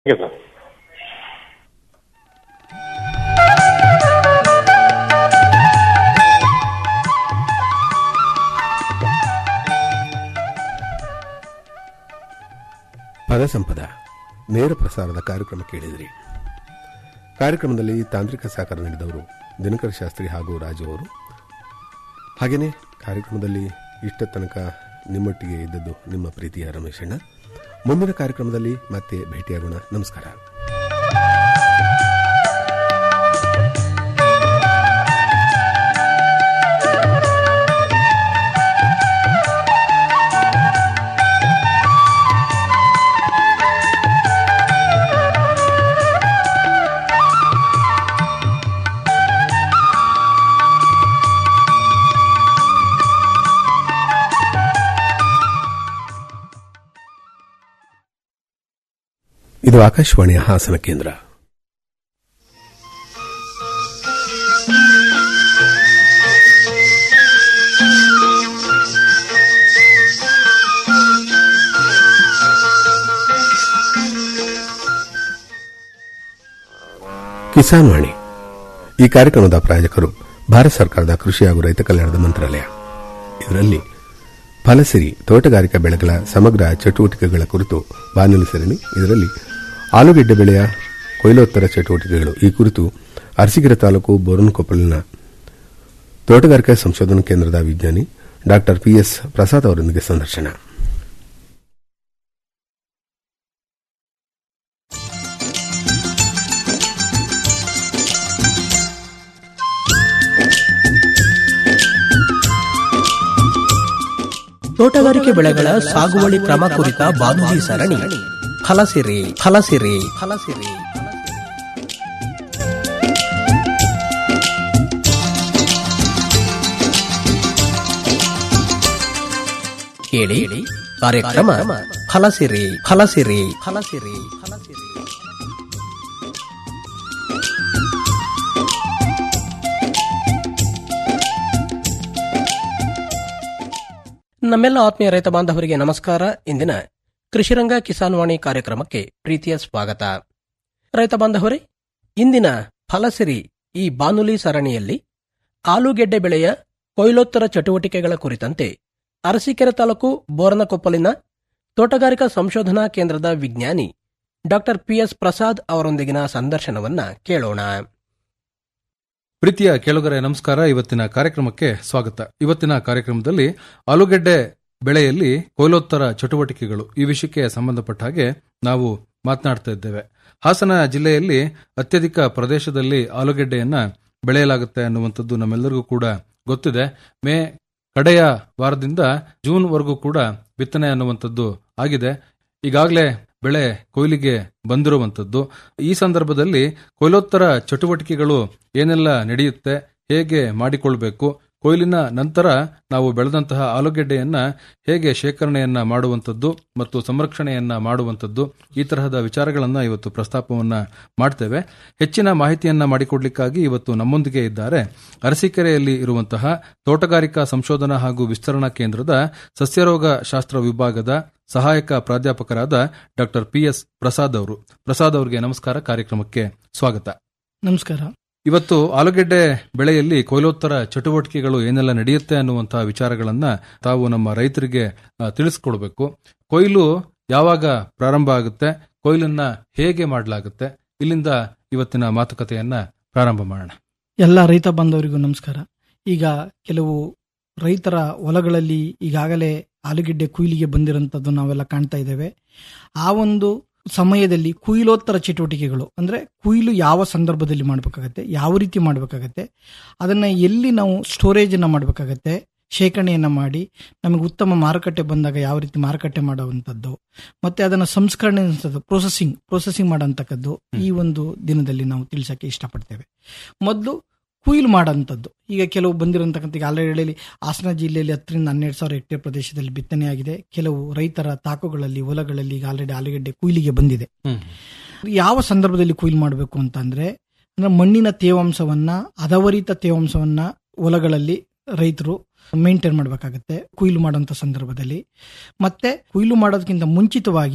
Okay sir ಪದ ಸಂಪದ ನೇರ ಪ್ರಸಾರದ ಕಾರ್ಯಕ್ರಮ ಕೇಳಿದ್ರಿ ಕಾರ್ಯಕ್ರಮದಲ್ಲಿ ತಾಂತ್ರಿಕ ಸಹಕಾರ ನೀಡಿದವರು ದಿನಕರ ಶಾಸ್ತ್ರಿ ಹಾಗೂ ರಾಜು ಅವರು ಹಾಗೆಯೇ ಕಾರ್ಯಕ್ರಮದಲ್ಲಿ ಇಷ್ಟ ತನಕ ನಿಮ್ಮೊಟ್ಟಿಗೆ ಇದ್ದದ್ದು ನಿಮ್ಮ ಪ್ರೀತಿಯ ರಮೇಶಣ್ಣ ಮುಂದಿನ ಕಾರ್ಯಕ್ರಮದಲ್ಲಿ ಮತ್ತೆ ಭೇಟಿಯಾಗೋಣ ನಮಸ್ಕಾರ ಇದು ಆಕಾಶವಾಣಿಯ ಹಾಸನ ಕೇಂದ್ರ ಕಿಸಾನ್ ವಾಣಿ ಈ ಕಾರ್ಯಕ್ರಮದ ಪ್ರಾಯೋಜಕರು ಭಾರತ ಸರ್ಕಾರದ ಕೃಷಿ ಹಾಗೂ ರೈತ ಕಲ್ಯಾಣದ ಮಂತ್ರಾಲಯ ಇದರಲ್ಲಿ ಫಲಸಿರಿ ತೋಟಗಾರಿಕಾ ಬೆಳೆಗಳ ಸಮಗ್ರ ಚಟುವಟಿಕೆಗಳ ಕುರಿತು ಬಾನುಲಿ ಸರಣಿ ಇದರಲ್ಲಿ ಆಲೂಗೆಡ್ಡೆ ಬೆಳೆಯ ಕೊಯ್ಲೋತ್ತರ ಚಟುವಟಿಕೆಗಳು ಈ ಕುರಿತು ಅರಸೀಕೆರೆ ತಾಲೂಕು ಬೋರನ್ಕೊಪ್ಪಲಿನ ತೋಟಗಾರಿಕಾ ಸಂಶೋಧನಾ ಕೇಂದ್ರದ ವಿಜ್ಞಾನಿ ಡಾ ಪಿಎಸ್ ಪ್ರಸಾದ್ ಅವರೊಂದಿಗೆ ಸಂದರ್ಶನ ತೋಟಗಾರಿಕೆ ಬೆಳೆಗಳ ಸಾಗುವಳಿ ಕ್ರಮ ಕುರಿತ ಬಾನುಲಿ ಸರಣಿ ಫಲಸಿರಿ ಫಲಸಿರಿ ಫಲಸಿರಿ ಕೇಳಿ ಕಾರ್ಯಕ್ರಮ ಫಲಸಿರಿ ಫಲಸಿರಿ ಫಲಸಿರಿ ಫಲಸಿರಿ ನಮ್ಮೆಲ್ಲ ಆತ್ಮೀಯ ರೈತ ಬಾಂಧವರಿಗೆ ನಮಸ್ಕಾರ ಇಂದಿನ ಕೃಷಿರಂಗ ಕಿಸಾನ್ ವಾಣಿ ಕಾರ್ಯಕ್ರಮಕ್ಕೆ ಪ್ರೀತಿಯ ಸ್ವಾಗತ ರೈತ ಬಾಂಧವರೇ ಇಂದಿನ ಫಲಸಿರಿ ಈ ಬಾನುಲಿ ಸರಣಿಯಲ್ಲಿ ಆಲೂಗೆಡ್ಡೆ ಬೆಳೆಯ ಕೊಯ್ಲೋತ್ತರ ಚಟುವಟಿಕೆಗಳ ಕುರಿತಂತೆ ಅರಸೀಕೆರೆ ತಾಲೂಕು ಬೋರನಕೊಪ್ಪಲಿನ ತೋಟಗಾರಿಕಾ ಸಂಶೋಧನಾ ಕೇಂದ್ರದ ವಿಜ್ಞಾನಿ ಡಾಕ್ಟರ್ ಪಿಎಸ್ ಪ್ರಸಾದ್ ಅವರೊಂದಿಗಿನ ಸಂದರ್ಶನವನ್ನ ಕೇಳೋಣ ಪ್ರೀತಿಯ ಕೇಳುಗರೆ ನಮಸ್ಕಾರ ಇವತ್ತಿನ ಕಾರ್ಯಕ್ರಮಕ್ಕೆ ಸ್ವಾಗತ ಇವತ್ತಿನ ಕಾರ್ಯಕ್ರಮದಲ್ಲಿ ಆಲೂಗೆಡ್ಡೆ ಬೆಳೆಯಲ್ಲಿ ಕೊಯ್ಲೋತ್ತರ ಚಟುವಟಿಕೆಗಳು ಈ ವಿಷಯಕ್ಕೆ ಸಂಬಂಧಪಟ್ಟ ಹಾಗೆ ನಾವು ಮಾತನಾಡ್ತಾ ಇದ್ದೇವೆ ಹಾಸನ ಜಿಲ್ಲೆಯಲ್ಲಿ ಅತ್ಯಧಿಕ ಪ್ರದೇಶದಲ್ಲಿ ಆಲೂಗೆಡ್ಡೆಯನ್ನ ಬೆಳೆಯಲಾಗುತ್ತೆ ಅನ್ನುವಂಥದ್ದು ನಮ್ಮೆಲ್ಲರಿಗೂ ಕೂಡ ಗೊತ್ತಿದೆ ಮೇ ಕಡೆಯ ವಾರದಿಂದ ಜೂನ್ ವರೆಗೂ ಕೂಡ ಬಿತ್ತನೆ ಅನ್ನುವಂಥದ್ದು ಆಗಿದೆ ಈಗಾಗಲೇ ಬೆಳೆ ಕೊಯ್ಲಿಗೆ ಬಂದಿರುವಂಥದ್ದು ಈ ಸಂದರ್ಭದಲ್ಲಿ ಕೊಯ್ಲೋತ್ತರ ಚಟುವಟಿಕೆಗಳು ಏನೆಲ್ಲ ನಡೆಯುತ್ತೆ ಹೇಗೆ ಮಾಡಿಕೊಳ್ಬೇಕು ಕೊಯ್ಲಿನ ನಂತರ ನಾವು ಬೆಳೆದಂತಹ ಆಲೂಗೆಡ್ಡೆಯನ್ನ ಹೇಗೆ ಶೇಖರಣೆಯನ್ನ ಮಾಡುವಂಥದ್ದು ಮತ್ತು ಸಂರಕ್ಷಣೆಯನ್ನ ಮಾಡುವಂಥದ್ದು ಈ ತರಹದ ವಿಚಾರಗಳನ್ನ ಇವತ್ತು ಪ್ರಸ್ತಾಪವನ್ನ ಮಾಡ್ತೇವೆ ಹೆಚ್ಚಿನ ಮಾಹಿತಿಯನ್ನ ಮಾಡಿಕೊಡ್ಲಿಕ್ಕಾಗಿ ಇವತ್ತು ನಮ್ಮೊಂದಿಗೆ ಇದ್ದಾರೆ ಅರಸೀಕೆರೆಯಲ್ಲಿ ಇರುವಂತಹ ತೋಟಗಾರಿಕಾ ಸಂಶೋಧನಾ ಹಾಗೂ ವಿಸ್ತರಣಾ ಕೇಂದ್ರದ ಸಸ್ಯರೋಗ ಶಾಸ್ತ್ರ ವಿಭಾಗದ ಸಹಾಯಕ ಪ್ರಾಧ್ಯಾಪಕರಾದ ಡಾಕ್ಟರ್ ಪಿಎಸ್ ಪ್ರಸಾದ್ ಅವರು ಪ್ರಸಾದ್ ಅವರಿಗೆ ನಮಸ್ಕಾರ ಕಾರ್ಯಕ್ರಮಕ್ಕೆ ಸ್ವಾಗತ ನಮಸ್ಕಾರ ಇವತ್ತು ಆಲೂಗೆಡ್ಡೆ ಬೆಳೆಯಲ್ಲಿ ಕೊಯ್ಲೋತ್ತರ ಚಟುವಟಿಕೆಗಳು ಏನೆಲ್ಲ ನಡೆಯುತ್ತೆ ಅನ್ನುವಂತಹ ವಿಚಾರಗಳನ್ನ ತಾವು ನಮ್ಮ ರೈತರಿಗೆ ಆ, ತಿಳಿಸ್ಕೊಡ್ಬೇಕು ಕೊಯ್ಲು ಯಾವಾಗ ಪ್ರಾರಂಭ ಆಗುತ್ತೆ ಕೊಯ್ಲನ್ನ ಹೇಗೆ ಮಾಡಲಾಗುತ್ತೆ ಇಲ್ಲಿಂದ ಇವತ್ತಿನ ಮಾತುಕತೆಯನ್ನ ಪ್ರಾರಂಭ ಮಾಡೋಣ ಎಲ್ಲ ರೈತ ಬಾಂಧವರಿಗೂ ನಮಸ್ಕಾರ ಈಗ ಕೆಲವು ರೈತರ ಹೊಲಗಳಲ್ಲಿ ಈಗಾಗಲೇ ಆಲೂಗೆಡ್ಡೆ ಕುಯ್ಲಿಗೆ ಬಂದಿರೋಂಥದ್ದು ನಾವೆಲ್ಲ ಕಾಣ್ತಾ ಇದ್ದೇವೆ ಆ ಒಂದು ಸಮಯದಲ್ಲಿ ಕುಯ್ಲೋತ್ತರ ಚಟುವಟಿಕೆಗಳು ಅಂದ್ರೆ ಕುಯ್ಲು ಯಾವ ಸಂದರ್ಭದಲ್ಲಿ ಮಾಡಬೇಕಾಗತ್ತೆ ಯಾವ ರೀತಿ ಮಾಡಬೇಕಾಗತ್ತೆ ಅದನ್ನ ಎಲ್ಲಿ ನಾವು ಸ್ಟೋರೇಜ್ ಅನ್ನ ಮಾಡಬೇಕಾಗತ್ತೆ ಶೇಖರಣೆಯನ್ನ ಮಾಡಿ ನಮಗೆ ಉತ್ತಮ ಮಾರುಕಟ್ಟೆ ಬಂದಾಗ ಯಾವ ರೀತಿ ಮಾರುಕಟ್ಟೆ ಮಾಡುವಂಥದ್ದು ಮತ್ತೆ ಅದನ್ನ ಸಂಸ್ಕರಣೆ ಪ್ರೊಸೆಸಿಂಗ್ ಪ್ರೊಸೆಸಿಂಗ್ ಮಾಡೋಂಥದ್ದು ಈ ಒಂದು ದಿನದಲ್ಲಿ ನಾವು ತಿಳಿಸಕ್ಕೆ ಇಷ್ಟಪಡ್ತೇವೆ ಮೊದಲು ಕುಯ್ಲು ಮಾಡೋಂಥದ್ದು ಈಗ ಕೆಲವು ಬಂದಿರೋಂತಕ್ಕಂಥ ಈಗ ಆಲ್ರೆಡಿ ಹಾಸನ ಜಿಲ್ಲೆಯಲ್ಲಿ ಹತ್ತರಿಂದ ಹನ್ನೆರಡು ಸಾವಿರ ಹೆಕ್ಟೇರ್ ಪ್ರದೇಶದಲ್ಲಿ ಬಿತ್ತನೆಯಾಗಿದೆ ಕೆಲವು ರೈತರ ತಾಕುಗಳಲ್ಲಿ ಹೊಲಗಳಲ್ಲಿ ಈಗ ಆಲ್ರೆಡಿ ಆಲೂಗೆಡ್ಡೆ ಕುಯ್ಲಿಗೆ ಬಂದಿದೆ ಯಾವ ಸಂದರ್ಭದಲ್ಲಿ ಕುಯ್ಲು ಮಾಡಬೇಕು ಅಂತ ಅಂದ್ರೆ ಅಂದ್ರೆ ಮಣ್ಣಿನ ತೇವಾಂಶವನ್ನ ಹದವರಿತ ತೇವಾಂಶವನ್ನ ಹೊಲಗಳಲ್ಲಿ ರೈತರು ಮೇಂಟೈನ್ ಮಾಡಬೇಕಾಗತ್ತೆ ಕುಯ್ಲು ಮಾಡೋಂಥ ಸಂದರ್ಭದಲ್ಲಿ ಮತ್ತೆ ಕುಯ್ಲು ಮಾಡೋದಕ್ಕಿಂತ ಮುಂಚಿತವಾಗಿ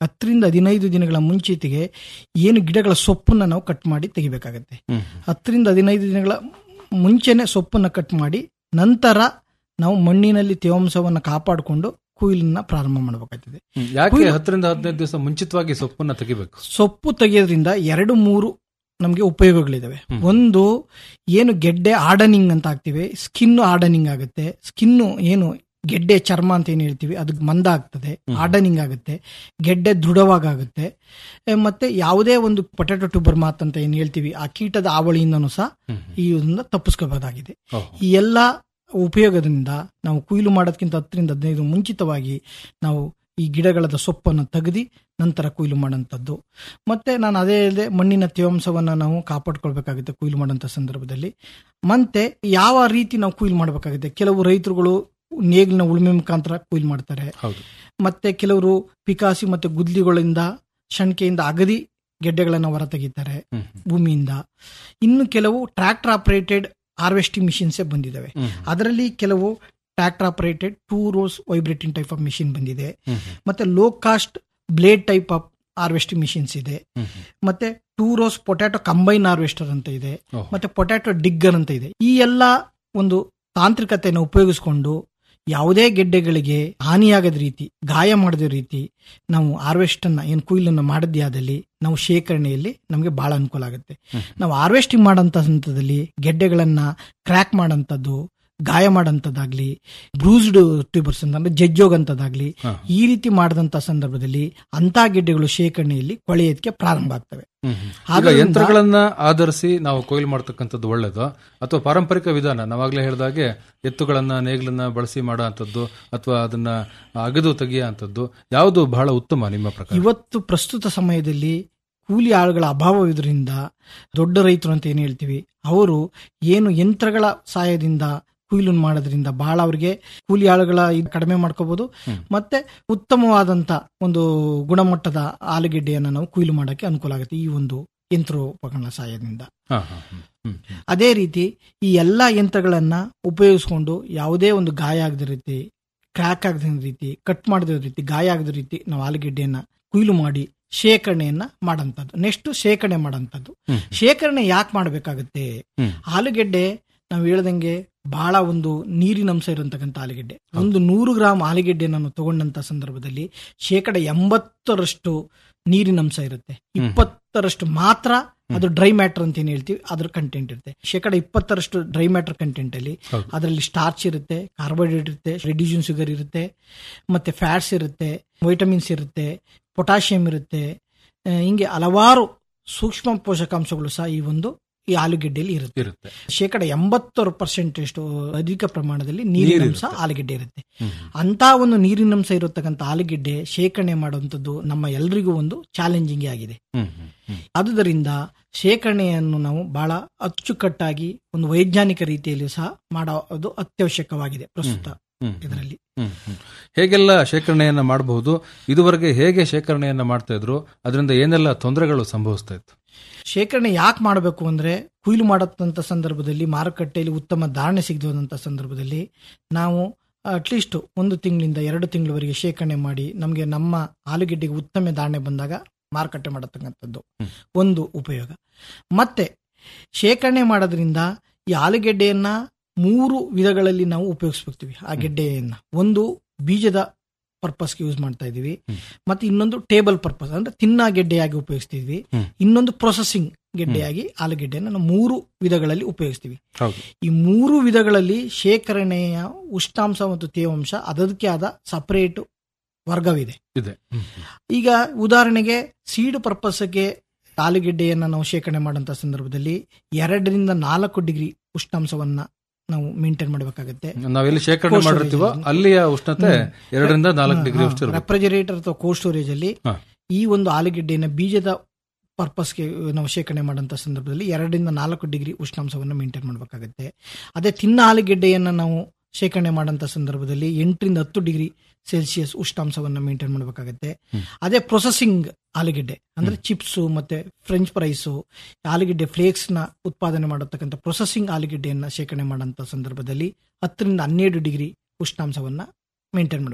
ಹತ್ತರಿಂದ ಹದಿನೈದು ದಿನಗಳ ಮುಂಚಿತಿಗೆ ಏನು ಗಿಡಗಳ ಸೊಪ್ಪನ್ನ ನಾವು ಕಟ್ ಮಾಡಿ ತೆಗಿಬೇಕಾಗತ್ತೆ ಹ್ಮ್ ಹತ್ತರಿಂದ ಹದಿನೈದು ದಿನಗಳ ಮುಂಚೆನೆ ಸೊಪ್ಪನ್ನ ಕಟ್ ಮಾಡಿ ನಂತರ ನಾವು ಮಣ್ಣಿನಲ್ಲಿ ತೇವಾಂಶವನ್ನು ಕಾಪಾಡಿಕೊಂಡು ಕುಯ್ಲನ್ನ ಪ್ರಾರಂಭ ಮಾಡಬೇಕಾಗ್ತದೆ ಹ್ಮ್. ಯಾಕೆ ಕುಯ್ಲು- ಹತ್ತರಿಂದ ಹದಿನೈದು ದಿವಸ ಮುಂಚಿತವಾಗಿ ಸೊಪ್ಪನ್ನ ತೆಗಿಬೇಕು ಸೊಪ್ಪು ತೆಗೆಯೋದ್ರಿಂದ ಎರಡು ಮೂರು ನಮಗೆ ಉಪಯೋಗಗಳಿದಾವೆ ಹ್ಮ್. ಒಂದು ಏನು ಗೆಡ್ಡೆ ಆರ್ಡನಿಂಗ್ ಅಂತ ಆಗ್ತಿವಿ ಸ್ಕಿನ್ ಆರ್ಡನಿಂಗ್ ಆಗುತ್ತೆ ಸ್ಕಿನ್ ಏನು ಗೆಡ್ಡೆ ಚರ್ಮ ಅಂತ ಏನ್ ಹೇಳ್ತೀವಿ ಅದು ಮಂದ ಆಗ್ತದೆ ಹ್ಮ್. ಆರ್ಡನಿಂಗ್ ಆಗುತ್ತೆ ಗೆಡ್ಡೆ ದೃಢವಾಗುತ್ತೆ ಎ, ಮತ್ತೆ ಯಾವುದೇ ಒಂದು ಪೊಟ್ಯಾಟೊ ಟ್ಯೂಬರ್ ಮಾತ್ ಅಂತ ಏನ್ ಹೇಳ್ತೀವಿ ಆ ಕೀಟದ ಆವಳಿಯಿಂದನೂ ಸಹ ಹ್ಮ್. ಈ ಇದನ್ನ ತಪ್ಪಿಸ್ಕೋಬಹುದಾಗಿದೆ ಓಹ್. ಈ ಎಲ್ಲ ಉಪಯೋಗದಿಂದ ನಾವು ಕುಯ್ಲು ಮಾಡೋದಕ್ಕಿಂತ ಹತ್ತರಿಂದ ಹದಿನೈದು ಮುಂಚಿತವಾಗಿ ನಾವು ಈ ಗಿಡಗಳದ ಸೊಪ್ಪನ್ನು ತೆಗೆದು ನಂತರ ಕೊಯ್ಲು ಮಾಡೋಂಥದ್ದು ಮತ್ತೆ ನಾನು ಅದೇ ಹೇಳಿದೆ ಮಣ್ಣಿನ ತೇವಾಂಶವನ್ನ ನಾವು ಕಾಪಾಡ್ಕೊಳ್ಬೇಕಾಗುತ್ತೆ ಕೊಯ್ಲು ಮಾಡೋಂಥ ಸಂದರ್ಭದಲ್ಲಿ ಮತ್ತೆ ಯಾವ ರೀತಿ ನಾವು ಕೊಯ್ಲು ಮಾಡಬೇಕಾಗುತ್ತೆ ಕೆಲವು ರೈತರುಗಳು ನೇಗಿಲಿನ ಉಳುಮೆ ಮುಖಾಂತರ ಕೊಯ್ಲು ಮಾಡ್ತಾರೆ ಹೌದು ಮತ್ತೆ ಕೆಲವರು ಪಿಕಾಸಿ ಮತ್ತೆ ಗುದ್ಲಿಗಳಿಂದ ಶಣ್ಕೆಯಿಂದ ಅಗದಿ ಗೆಡ್ಡೆಗಳನ್ನು ಹೊರ ತೆಗಿತಾರೆ ಹ್ಮ್. ಭೂಮಿಯಿಂದ ಇನ್ನು ಕೆಲವು ಟ್ರ್ಯಾಕ್ಟರ್ ಆಪರೇಟೆಡ್ ಹಾರ್ವೆಸ್ಟಿಂಗ್ ಮಿಷಿನ್ಸೇ ಬಂದಿದ್ದಾವೆ ಹ್ಮ್. ಅದರಲ್ಲಿ ಕೆಲವು tractor operated two rows vibrating type of machine ಬಂದಿದೆ ಹ್ಮ್. ಮತ್ತೆ low cost blade type of harvesting machines ಇದೆ ಹ್ಮ್. ಮತ್ತೆ two rows potato combine harvester ಅಂತ ಇದೆ ಓಹ್. ಮತ್ತೆ ಪೊಟ್ಯಾಟೊ ಡಿಗ್ಗರ್ ಅಂತ ಇದೆ ಈ ಎಲ್ಲ ಒಂದು ತಾಂತ್ರಿಕತೆಯನ್ನು ಉಪಯೋಗಿಸಿಕೊಂಡು ಯಾವುದೇ ಗೆಡ್ಡೆಗಳಿಗೆ ಹಾನಿಯಾಗದ ರೀತಿ ಗಾಯ ಮಾಡದ ರೀತಿ ನಾವು ಹಾರ್ವೆಸ್ಟ್ ಅನ್ನ ಏನು ಕುಯ್ಲನ್ನ ಮಾಡದೇ ಆದಲ್ಲಿ ನಾವು ಶೇಖರಣೆಯಲ್ಲಿ ನಮಗೆ ಬಹಳ ಅನುಕೂಲ ಆಗುತ್ತೆ ಹ್ಮ್. ನಾವು ಹಾರ್ವೆಸ್ಟಿಂಗ್ ಮಾಡೋಂಥ ಹಂತದಲ್ಲಿ ಗೆಡ್ಡೆಗಳನ್ನ ಕ್ರ್ಯಾಕ್ ಮಾಡೋಂಥದ್ದು ಗಾಯ ಮಾಡೋಂಥದ್ದಾಗ್ಲಿ ಬ್ರೂಸ್ಡ್ ಟ್ಯೂಬರ್ಸ್ ಅಂತಂದ್ರೆ ಜಜ್ಜೋಗಂಥದ್ದಾಗ್ಲಿ ಹಾ. ಈ ರೀತಿ ಮಾಡಿದಂಥ ಸಂದರ್ಭದಲ್ಲಿ ಅಂತ ಗೆಡ್ಡೆಗಳು ಶೇಖರಣೆಯಲ್ಲಿ ಕೊಳೆಯೋದಕ್ಕೆ ಪ್ರಾರಂಭ ಆಗ್ತವೆ ಹ್ಮ್. ಹ್ಮ್. ಈಗ ಆದ್ರಿಂದ- ಯಂತ್ರಗಳನ್ನ ಆಧರಿಸಿ ನಾವು ಕೊಯ್ಲು ಮಾಡ್ತಕ್ಕಂಥದ್ದು ಒಳ್ಳೇದು ಅಥವಾ ಪಾರಂಪರಿಕ ವಿಧಾನ ನಾವಾಗ್ಲೇ ಹೇಳಿದಾಗೆ ಎತ್ತುಗಳನ್ನ ನೇಗಿಲನ್ನ ಬಳಸಿ ಮಾಡೋ ಅಂಥದ್ದು ಅಥವಾ ಅದನ್ನ ಅಗೆದು ತೆಗಿಯೋ ಅಂಥದ್ದು ಯಾವುದು ಬಹಳ ಉತ್ತಮ ನಿಮ್ಮ ಪ್ರಕಾರ ಇವತ್ತು ಪ್ರಸ್ತುತ ಸಮಯದಲ್ಲಿ ಕೂಲಿ ಆಳುಗಳ ಅಭಾವವಿದ್ರಿಂದ ದೊಡ್ಡ ರೈತರು ಅಂತ ಏನು ಹೇಳ್ತೀವಿ ಅವರು ಏನು ಯಂತ್ರಗಳ ಸಹಾಯದಿಂದ ಕೊಯ್ಲು ಮಾಡೋದ್ರಿಂದ ಬಹಳ ಅವರಿಗೆ ಕೂಲಿ ಆಳುಗಳ ಇದ್ ಕಡಿಮೆ ಮಾಡ್ಕೋಬಹುದು ಹ್ಮ್. ಮತ್ತೆ ಉತ್ತಮವಾದಂತ ಒಂದು ಗುಣಮಟ್ಟದ ಆಲೂಗೆಡ್ಡೆಯನ್ನು ನಾವು ಕೊಯ್ಲು ಮಾಡೋಕ್ಕೆ ಅನುಕೂಲ ಆಗುತ್ತೆ ಈ ಒಂದು ಯಂತ್ರೋಪಕರಣ ಸಹಾಯದಿಂದ ಹಾ, ಹಾ, ಹ್ಮ್. ಹ್ಮ್. ಹ್ಮ್. ಅದೇ ರೀತಿ ಈ ಎಲ್ಲಾ ಯಂತ್ರಗಳನ್ನ ಉಪಯೋಗಿಸ್ಕೊಂಡು ಯಾವುದೇ ಒಂದು ಗಾಯ ಆಗದ ರೀತಿ ಕ್ರ್ಯಾಕ್ ಆಗದ ರೀತಿ ಕಟ್ ಮಾಡದ ರೀತಿ ಗಾಯ ಆಗದ ರೀತಿ ನಾವು ಆಲೂಗೆಡ್ಡೆಯನ್ನ ಕುಯ್ಲು ಮಾಡಿ ಶೇಖರಣೆಯನ್ನ ಮಾಡಂತದ್ದು ನೆಕ್ಸ್ಟ್ ಶೇಖರಣೆ ಮಾಡಂತದ್ದು ಹ್ಮ್. ಶೇಖರಣೆ ಯಾಕೆ ಮಾಡಬೇಕಾಗುತ್ತೆ ಹ್ಮ್. ಆಲೂಗೆಡ್ಡೆ ನಾವು ಹೇಳ್ದಂಗೆ ಬಹಳ ಒಂದು ನೀರಿನ ಅಂಶ ಇರತಕ್ಕಂಥ ಆಲೂಗೆಡ್ಡೆ ಒಂದು ನೂರು ಗ್ರಾಮ್ ಆಲೂಗೆಡ್ಡೆಯನ್ನು ನಾವು ತಗೊಂಡಂತ ಸಂದರ್ಭದಲ್ಲಿ ಶೇಕಡ ಎಂಬತ್ತರಷ್ಟು ನೀರಿನ ಅಂಶ ಇರುತ್ತೆ ಇಪ್ಪತ್ತರಷ್ಟು ಮಾತ್ರ ಅದು ಡ್ರೈ ಮ್ಯಾಟರ್ ಅಂತ ಏನ್ ಹೇಳ್ತೀವಿ ಅದ್ರ ಕಂಟೆಂಟ್ ಇರುತ್ತೆ ಶೇಕಡ ಇಪ್ಪತ್ತರಷ್ಟು ಡ್ರೈ ಮ್ಯಾಟರ್ ಕಂಟೆಂಟ್ ಅಲ್ಲಿ ಹೌದು. ಅದರಲ್ಲಿ ಸ್ಟಾರ್ಚ್ ಇರುತ್ತೆ ಕಾರ್ಬೋಹೈಡ್ರೇಟ್ ಇರುತ್ತೆ ರೆಡ್ಯೂಷನ್ ಶುಗರ್ ಇರುತ್ತೆ ಮತ್ತೆ ಫ್ಯಾಟ್ಸ್ ಇರುತ್ತೆ ವೈಟಮಿನ್ಸ್ ಇರುತ್ತೆ ಪೊಟ್ಯಾಷಿಯಂ ಇರುತ್ತೆ ಆ, ಹಿಂಗೆ ಹಲವಾರು ಸೂಕ್ಷ್ಮ ಪೋಷಕಾಂಶಗಳು ಸಹ ಈ ಒಂದು ಈ ಆಲೂಗೆಡ್ಡೆಯಲ್ಲಿ ಇರುತ್ತೆ ಇರುತ್ತೆ ಶೇಕಡ ಎಂಬತ್ತರ ಪರ್ಸೆಂಟ್ ಅಷ್ಟು ಅಧಿಕ ಪ್ರಮಾಣದಲ್ಲಿ ನೀರಿನ ಅಂಶ ನೀರಿರುತ್ತೆ. ಆಲೂಗೆಡ್ಡೆ ಇರುತ್ತೆ ಹ್ಮ್. ಅಂತ ಒಂದು ನೀರಿನ ಅಂಶ ಇರತಕ್ಕಂಥ ಆಲೂಗೆಡ್ಡೆ ಶೇಖರಣೆ ಮಾಡುವಂಥದ್ದು ನಮ್ಮ ಎಲ್ರಿಗೂ ಒಂದು ಚಾಲೆಂಜಿಂಗ್ ಆಗಿದೆ ಹ್ಮ್. ಹ್ಮ್. ಹ್ಮ್. ಆದುದರಿಂದ ಶೇಖರಣೆಯನ್ನು ನಾವು ಬಹಳ ಅಚ್ಚುಕಟ್ಟಾಗಿ ಒಂದು ವೈಜ್ಞಾನಿಕ ರೀತಿಯಲ್ಲಿ ಸಹ ಮಾಡೋದು ಅತ್ಯವಶ್ಯಕವಾಗಿದೆ ಪ್ರಸ್ತುತ ಹ್ಮ್. ಇದರಲ್ಲಿ ಹ್ಮ್. ಹ್ಮ್. ಹೇಗೆಲ್ಲ ಶೇಖರಣೆಯನ್ನ ಮಾಡಬಹುದು ಇದುವರೆಗೆ ಹೇಗೆ ಶೇಖರಣೆಯನ್ನ ಮಾಡ್ತಾ ಇದ್ರು ಅದರಿಂದ ಏನೆಲ್ಲ ತೊಂದರೆಗಳು ಸಂಭವಿಸ್ತಾ ಇತ್ತು ಶೇಖರಣೆ ಯಾಕೆ ಮಾಡಬೇಕು ಅಂದ್ರೆ ಕುಯ್ಲು ಮಾಡತ್ತಂತ ಸಂದರ್ಭದಲ್ಲಿ ಮಾರುಕಟ್ಟೆಯಲ್ಲಿ ಉತ್ತಮ ಧಾರಣೆ ಸಿಗದಂತ ಸಂದರ್ಭದಲ್ಲಿ ನಾವು ಅಟ್ಲೀಸ್ಟ್ ಒಂದು ತಿಂಗಳಿಂದ ಎರಡು ತಿಂಗಳವರೆಗೆ ಶೇಖರಣೆ ಮಾಡಿ ನಮಗೆ ನಮ್ಮ ಆಲೂಗೆಡ್ಡೆಗೆ ಉತ್ತಮ ಧಾರಣೆ ಬಂದಾಗ ಮಾರುಕಟ್ಟೆ ಮಾಡತಕ್ಕಂಥದ್ದು ಹ್ಮ್. ಒಂದು ಒಂದು ಉಪಯೋಗ ಮತ್ತೆ ಶೇಖರಣೆ ಮಾಡೋದ್ರಿಂದ ಈ ಆಲೂಗೆಡ್ಡೆಯನ್ನ ಮೂರು ವಿಧಗಳಲ್ಲಿ ನಾವು ಉಪಯೋಗಿಸ್ಬೇಕ್ತೀವಿ ಆ ಗೆಡ್ಡೆಯನ್ನ ಒಂದು ಬೀಜದ ಪರ್ಪಸ್ಗೆ ಯೂಸ್ ಮಾಡ್ತಾ ಇದೀವಿ ಹ್ಮ್. ಮತ್ತೆ ಇನ್ನೊಂದು ಟೇಬಲ್ ಪರ್ಪಸ್ ಅಂದ್ರೆ ತಿನ್ನ ಗೆಡ್ಡೆಯಾಗಿ ಉಪಯೋಗಿಸ್ತಿದ್ವಿ ಹ್ಮ್. ಇನ್ನೊಂದು ಪ್ರೊಸೆಸಿಂಗ್ ಗೆಡ್ಡೆಯಾಗಿ ಆಲೂಗೆಡ್ಡೆಯನ್ನು ನಾವು ಮೂರು ವಿಧಗಳಲ್ಲಿ ಉಪಯೋಗಿಸ್ತೀವಿ ಹೌದು ಈ ಮೂರು ವಿಧಗಳಲ್ಲಿ ಶೇಖರಣೆಯ ಉಷ್ಣಾಂಶ ಮತ್ತು ತೇವಾಂಶ ಅದಕ್ಕೆ ಆದ ಸಪರೇಟ್ ವರ್ಗವಿದೆ ಇದೆ ಹ್ಮ್. ಹ್ಮ್. ಈಗ ಉದಾಹರಣೆಗೆ ಸೀಡ್ ಪರ್ಪಸ್ಗೆ ಆಲೂಗೆಡ್ಡೆಯನ್ನ ನಾವು ಶೇಖರಣೆ ಮಾಡುವಂತ ಸಂದರ್ಭದಲ್ಲಿ ಎರಡರಿಂದ ನಾಲ್ಕು ಡಿಗ್ರಿ ಉಷ್ಣಾಂಶವನ್ನ ನಾವು ಮೇಂಟೈನ್ ಮಾಡಬೇಕಾಗುತ್ತೆ ನಾವೆಲ್ಲಿ ಶೇಖರಣೆ Cold ಮಾಡಿರ್ತೀವೋ storage ಅಲ್ಲಿಯ ಉಷ್ಣತೆ ಎರಡರಿಂದ ನಾಲ್ಕು ಡಿಗ್ರಿ ಅಷ್ಟು ಇರಬೇಕು ರೆಫ್ರಿಜರೇಟರ್ ಅಥವಾ ಕೋಲ್ಡ್ ಸ್ಟೋರೇಜ್ ಅಲ್ಲಿ ಹಾ. ಈ ಒಂದು ಆಲೂಗೆಡ್ಡೆಯನ್ನು ಬೀಜದ ಪರ್ಪಸ್ಗೆ ನಾವು ಶೇಖರಣೆ ಮಾಡುವಂತ ಸಂದರ್ಭದಲ್ಲಿ ಎರಡರಿಂದ ನಾಲ್ಕು ಡಿಗ್ರಿ ಉಷ್ಣಾಂಶವನ್ನು ಮೇಂಟೈನ್ ಮಾಡಬೇಕಾಗುತ್ತೆ ಅದೇ ತಿನ್ನ ಆಲೂಗೆಡ್ಡೆಯನ್ನ ನಾವು ಶೇಖರಣೆ ಮಾಡುವಂತ ಸಂದರ್ಭದಲ್ಲಿ ಎಂಟರಿಂದ ಹತ್ತು ಡಿಗ್ರಿ ಸೆಲ್ಸಿಯಸ್ ಉಷ್ಣಾಂಶವನ್ನು ಮೇಂಟೈನ್ ಮಾಡಬೇಕಾಗುತ್ತೆ ಹ್ಮ್. ಅದೇ ಪ್ರೊಸೆಸಿಂಗ್ ಆಲೂಗೆಡ್ಡೆ ಅಂದ್ರೆ ಚಿಪ್ಸು ಮತ್ತೆ ಫ್ರೆಂಚ್ ಫ್ರೈಸು ಆಲೂಗೆಡ್ಡೆ ಫ್ಲೇಕ್ಸ್ ನ ಉತ್ಪಾದನೆ ಮಾಡತಕ್ಕಂಥ ಪ್ರೊಸೆಸಿಂಗ್ ಆಲೂಗೆಡ್ಡೆಯನ್ನ ಶೇಖರಣೆ ಮಾಡುವಂತ ಸಂದರ್ಭದಲ್ಲಿ ಹತ್ತರಿಂದ ಹನ್ನೆರಡು ಡಿಗ್ರಿ ಉಷ್ಣಾಂಶವನ್ನ ಮೇಂಟೈನ್ ಮಾಡಬೇಕಾಗುತ್ತೆ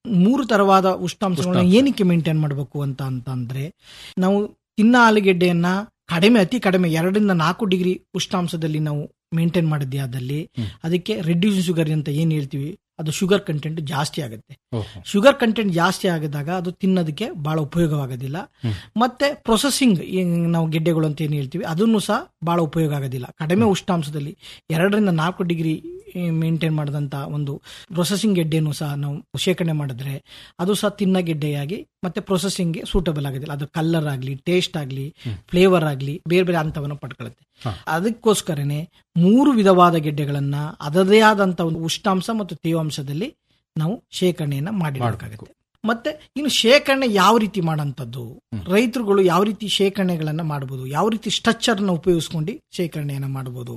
ಮೂರು ತರವಾದ ಉಷ್ಣಾಂಶಗಳನ್ನ ಉಷ್ಣಾಂಶ. ಏನಕ್ಕೆ ಮೇಂಟೈನ್ ಮಾಡಬೇಕು ಅಂತ ಅಂತಂದ್ರೆ ನಾವು ತಿನ್ನ ಆಲೂಗೆಡ್ಡೆಯನ್ನ ಕಡಿಮೆ ಅತಿ ಕಡಿಮೆ ಎರಡರಿಂದ ನಾಲ್ಕು ಡಿಗ್ರಿ ಉಷ್ಣಾಂಶದಲ್ಲಿ ನಾವು ಮೇಂಟೈನ್ ಮಾಡಿದ್ದೆ ಆದಲ್ಲಿ ಹ್ಮ್. ಅದಕ್ಕೆ ರೆಡ್ಯೂಸ್ ಶುಗರ್ ಅಂತ ಏನ್ ಹೇಳ್ತೀವಿ ಅದು ಶುಗರ್ ಕಂಟೆಂಟ್ ಜಾಸ್ತಿ ಆಗುತ್ತೆ ಓಹೋ. ಶುಗರ್ ಕಂಟೆಂಟ್ ಜಾಸ್ತಿ ಆಗಿದಾಗ ಅದು ತಿನ್ನೋದಕ್ಕೆ ಬಹಳ ಉಪಯೋಗವಾಗೋದಿಲ್ಲ ಹ್ಮ್. ಮತ್ತೆ ಪ್ರೊಸೆಸಿಂಗ್ ನಾವು ಗೆಡ್ಡೆಗಳು ಅಂತ ಏನ್ ಹೇಳ್ತೀವಿ ಅದನ್ನು ಸಹ ಬಹಳ ಉಪಯೋಗ ಆಗೋದಿಲ್ಲ ಕಡಿಮೆ ಉಷ್ಣಾಂಶದಲ್ಲಿ ಎರಡರಿಂದ ನಾಲ್ಕು ಡಿಗ್ರಿ ಮೇಂಟೈನ್ ಮಾಡಿದಂತ ಒಂದು ಪ್ರೊಸೆಸಿಂಗ್ ಗೆಡ್ಡೆನೂ ಸಹ ನಾವು ಶೇಖರಣೆ ಮಾಡಿದ್ರೆ ಅದು ಸಹ ತಿನ್ನ ಗೆಡ್ಡೆಯಾಗಿ ಮತ್ತೆ ಪ್ರೊಸೆಸಿಂಗ್ಗೆ ಸೂಟಬಲ್ ಆಗೋದಿಲ್ಲ ಅದು ಕಲರ್ ಆಗಲಿ ಟೇಸ್ಟ್ ಆಗಲಿ ಫ್ಲೇವರ್ ಆಗಲಿ ಬೇರೆ ಬೇರೆ ಹಂತವನ್ನು ಪಡ್ಕೊಳ್ಳುತ್ತೆ ಹಾ. ಅದಕ್ಕೋಸ್ಕರನೇ ಮೂರು ವಿಧವಾದ ಗೆಡ್ಡೆಗಳನ್ನ ಅದರದೇ ಆದಂತ ಒಂದು ಉಷ್ಣಾಂಶ ಮತ್ತು ತೇವಾಂಶದಲ್ಲಿ ನಾವು ಶೇಖರಣೆಯನ್ನ ಮಾಡಿರಬೇಕಾಗುತ್ತೆ ಮತ್ತೆ ಇನ್ನು ಶೇಖರಣೆ ಯಾವ ರೀತಿ ಮಾಡೋಂಥದ್ದು ರೈತರುಗಳು ಯಾವ ರೀತಿ ಶೇಖರಣೆಗಳನ್ನ ಮಾಡಬಹುದು ಯಾವ ರೀತಿ ಸ್ಟ್ರಕ್ಚರ್ ನ ಉಪಯೋಗಿಸ್ಕೊಂಡು ಶೇಖರಣೆಯನ್ನ ಮಾಡಬಹುದು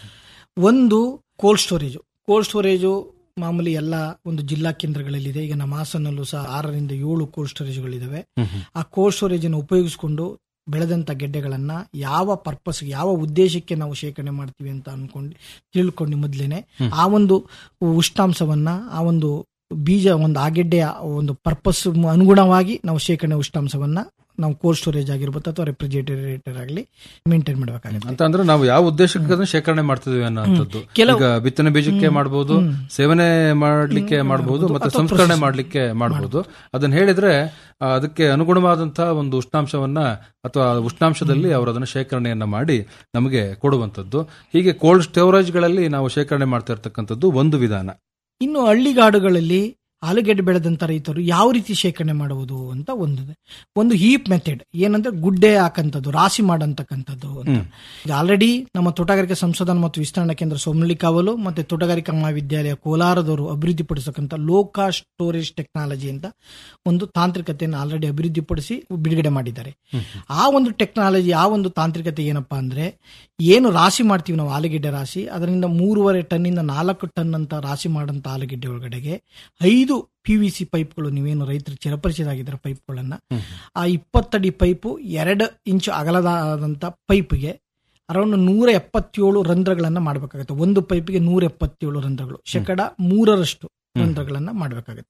ಒಂದು ಕೋಲ್ಡ್ ಸ್ಟೋರೇಜು ಕೋಲ್ಡ್ ಸ್ಟೋರೇಜು ಮಾಮೂಲಿ ಎಲ್ಲ ಒಂದು ಜಿಲ್ಲಾ ಕೇಂದ್ರಗಳಲ್ಲಿದೆ ಈಗ ನಮ್ಮ ಹಾಸನಲ್ಲೂ ಸಹ ಆರರಿಂದ ಏಳು ಕೋಲ್ಡ್ ಸ್ಟೋರೇಜ್ಗಳಿದಾವೆ ಹ್ಮ್ ಹ್ಮ್. ಆ ಕೋಲ್ಡ್ ಸ್ಟೋರೇಜ್ ಅನ್ನು ಉಪಯೋಗಿಸಿಕೊಂಡು ಬೆಳೆದಂತ ಗೆಡ್ಡೆಗಳನ್ನ ಯಾವ ಪರ್ಪಸ್ ಯಾವ ಉದ್ದೇಶಕ್ಕೆ ನಾವು ಶೇಖರಣೆ ಮಾಡ್ತೀವಿ ಅಂತ ಅನ್ಕೊಂಡು ತಿಳ್ಕೊಂಡು ಮೊದ್ಲೇನೆ ಆ ಒಂದು ಉಷ್ಣಾಂಶವನ್ನ ಆ ಒಂದು ಬೀಜ ಒಂದು ಆ ಗೆಡ್ಡೆಯ ಒಂದು ಪರ್ಪಸ್ ಅನುಗುಣವಾಗಿ ನಾವು ಶೇಖರಣೆ ಉಷ್ಣಾಂಶವನ್ನ ನಾವು ಕೋಲ್ಡ್ ಸ್ಟೋರೇಜ್ ಆಗಿರ್ಬೋದು ಅಥವಾ ರೆಫ್ರಿಜರೇಟರ್ ಆಗಲಿ ಮೇಂಟೈನ್ ಮಾಡಬೇಕಾಗುತ್ತೆ ಅಂತ ಅಂದ್ರೆ ನಾವು ಯಾವ ಉದ್ದೇಶಕ್ಕೆ ಅದನ್ನ ಶೇಖರಣೆ ಮಾಡ್ತಿದೀವಿ ಅನ್ನೋಂಥದ್ದು ಕೆಲವು- ಈಗ ಬಿತ್ತನೆ ಬೀಜಕ್ಕೆ ಮಾಡಬಹುದು ಸೇವನೆ ಮಾಡ್ಲಿಕ್ಕೆ ಮಾಡಬಹುದು ಮತ್ತೆ ಅಥವಾ ಸಂಸ್ಕರಣೆ process- ಮಾಡ್ಲಿಕ್ಕೆ ಮಾಡಬಹುದು ಅದನ್ನ ಹೇಳಿದ್ರೆ ಆ, ಅದಕ್ಕೆ ಅನುಗುಣವಾದಂತಹ ಒಂದು ಉಷ್ಣಾಂಶವನ್ನ ಅಥವಾ ಉಷ್ಣಾಂಶದಲ್ಲಿ ಅವರು ಅದನ್ನ ಶೇಖರಣೆಯನ್ನ ಮಾಡಿ ನಮಗೆ ಕೊಡುವಂತದ್ದು ಹೀಗೆ ಕೋಲ್ಡ್ ಸ್ಟೋರೇಜ್ಗಳಲ್ಲಿ ನಾವು ಶೇಖರಣೆ ಮಾಡ್ತಾ ಇರ್ತಕ್ಕಂಥದ್ದು ಒಂದು ವಿಧಾನ ಇನ್ನು ಹಳ್ಳಿಗಾಡುಗಳಲ್ಲಿ ಆಲೂಗೆಡ್ಡೆ ಬೆಳೆದಂತ ರೈತರು ಯಾವ ರೀತಿ ಶೇಖರಣೆ ಮಾಡುವುದು ಅಂತ ಒಂದಿದೆ ಒಂದು ಹೀಪ್ ಮೆಥಡ್ ಏನಂದ್ರೆ ಗುಡ್ಡೆ ಹಾಕಂತದ್ದು ರಾಶಿ ಮಾಡಂತಕ್ಕಂಥದ್ದು ಅಂತ ಹ್ಮ್. ಈಗ ಆಲ್ರೆಡಿ ನಮ್ಮ ತೋಟಗಾರಿಕೆ ಸಂಶೋಧನಾ ಮತ್ತು ವಿಸ್ತರಣಾ ಕೇಂದ್ರ ಸೋಮನಳ್ಳಿ ಕಾವಲು ಮತ್ತೆ ತೋಟಗಾರಿಕಾ ಮಹಾವಿದ್ಯಾಲಯ ಕೋಲಾರದವರು ಅಭಿವೃದ್ಧಿಪಡಿಸತಕ್ಕಂಥ ಲೋ ಕಾಸ್ಟ್ ಸ್ಟೋರೇಜ್ ಟೆಕ್ನಾಲಜಿ ಅಂತ ಒಂದು ತಾಂತ್ರಿಕತೆಯನ್ನು ಆಲ್ರೆಡಿ ಅಭಿವೃದ್ಧಿಪಡಿಸಿ ಬಿಡುಗಡೆ ಮಾಡಿದ್ದಾರೆ ಆ ಒಂದು ಟೆಕ್ನಾಲಜಿ ಆ ಒಂದು ತಾಂತ್ರಿಕತೆ ಏನಪ್ಪಾ ಅಂದ್ರೆ ಏನು ರಾಶಿ ಮಾಡ್ತೀವಿ ನಾವು ಆಲೂಗೆಡ್ಡೆ ರಾಶಿ ಅದರಿಂದ ಮೂರುವರೆ ಟನ್ನಿಂದ ನಾಲ್ಕು ಟನ್ ಅಂತ ರಾಶಿ ಮಾಡಂತ ಆಲೂಗೆಡ್ಡೆ ಒಳಗಡೆಗೆ ಐದು ಪಿ ವಿ ಸಿ ಪೈಪ್ಗಳು ನೀವೇನು ರೈತರು ಚಿರಪರಿಚಿತರಾಗಿದ್ದಾರೆ ಪೈಪ್ಗಳನ್ನ ಆ ಇಪ್ಪತ್ತಡಿ ಪೈಪು ಎರಡು ಇಂಚು ಅಗಲದಾದಂತ ಪೈಪ್ಗೆ ಅರೌಂಡ್ ನೂರ ಎಪ್ಪತ್ತೇಳು ರಂಧ್ರಗಳನ್ನ ಮಾಡಬೇಕಾಗುತ್ತೆ ಒಂದು ಪೈಪಿಗೆ ನೂರ ಎಪ್ಪತ್ತೇಳು ರಂಧ್ರಗಳು ಶೇಕಡ ಮೂರರಷ್ಟು ರಂಧ್ರಗಳನ್ನ ಮಾಡಬೇಕಾಗುತ್ತೆ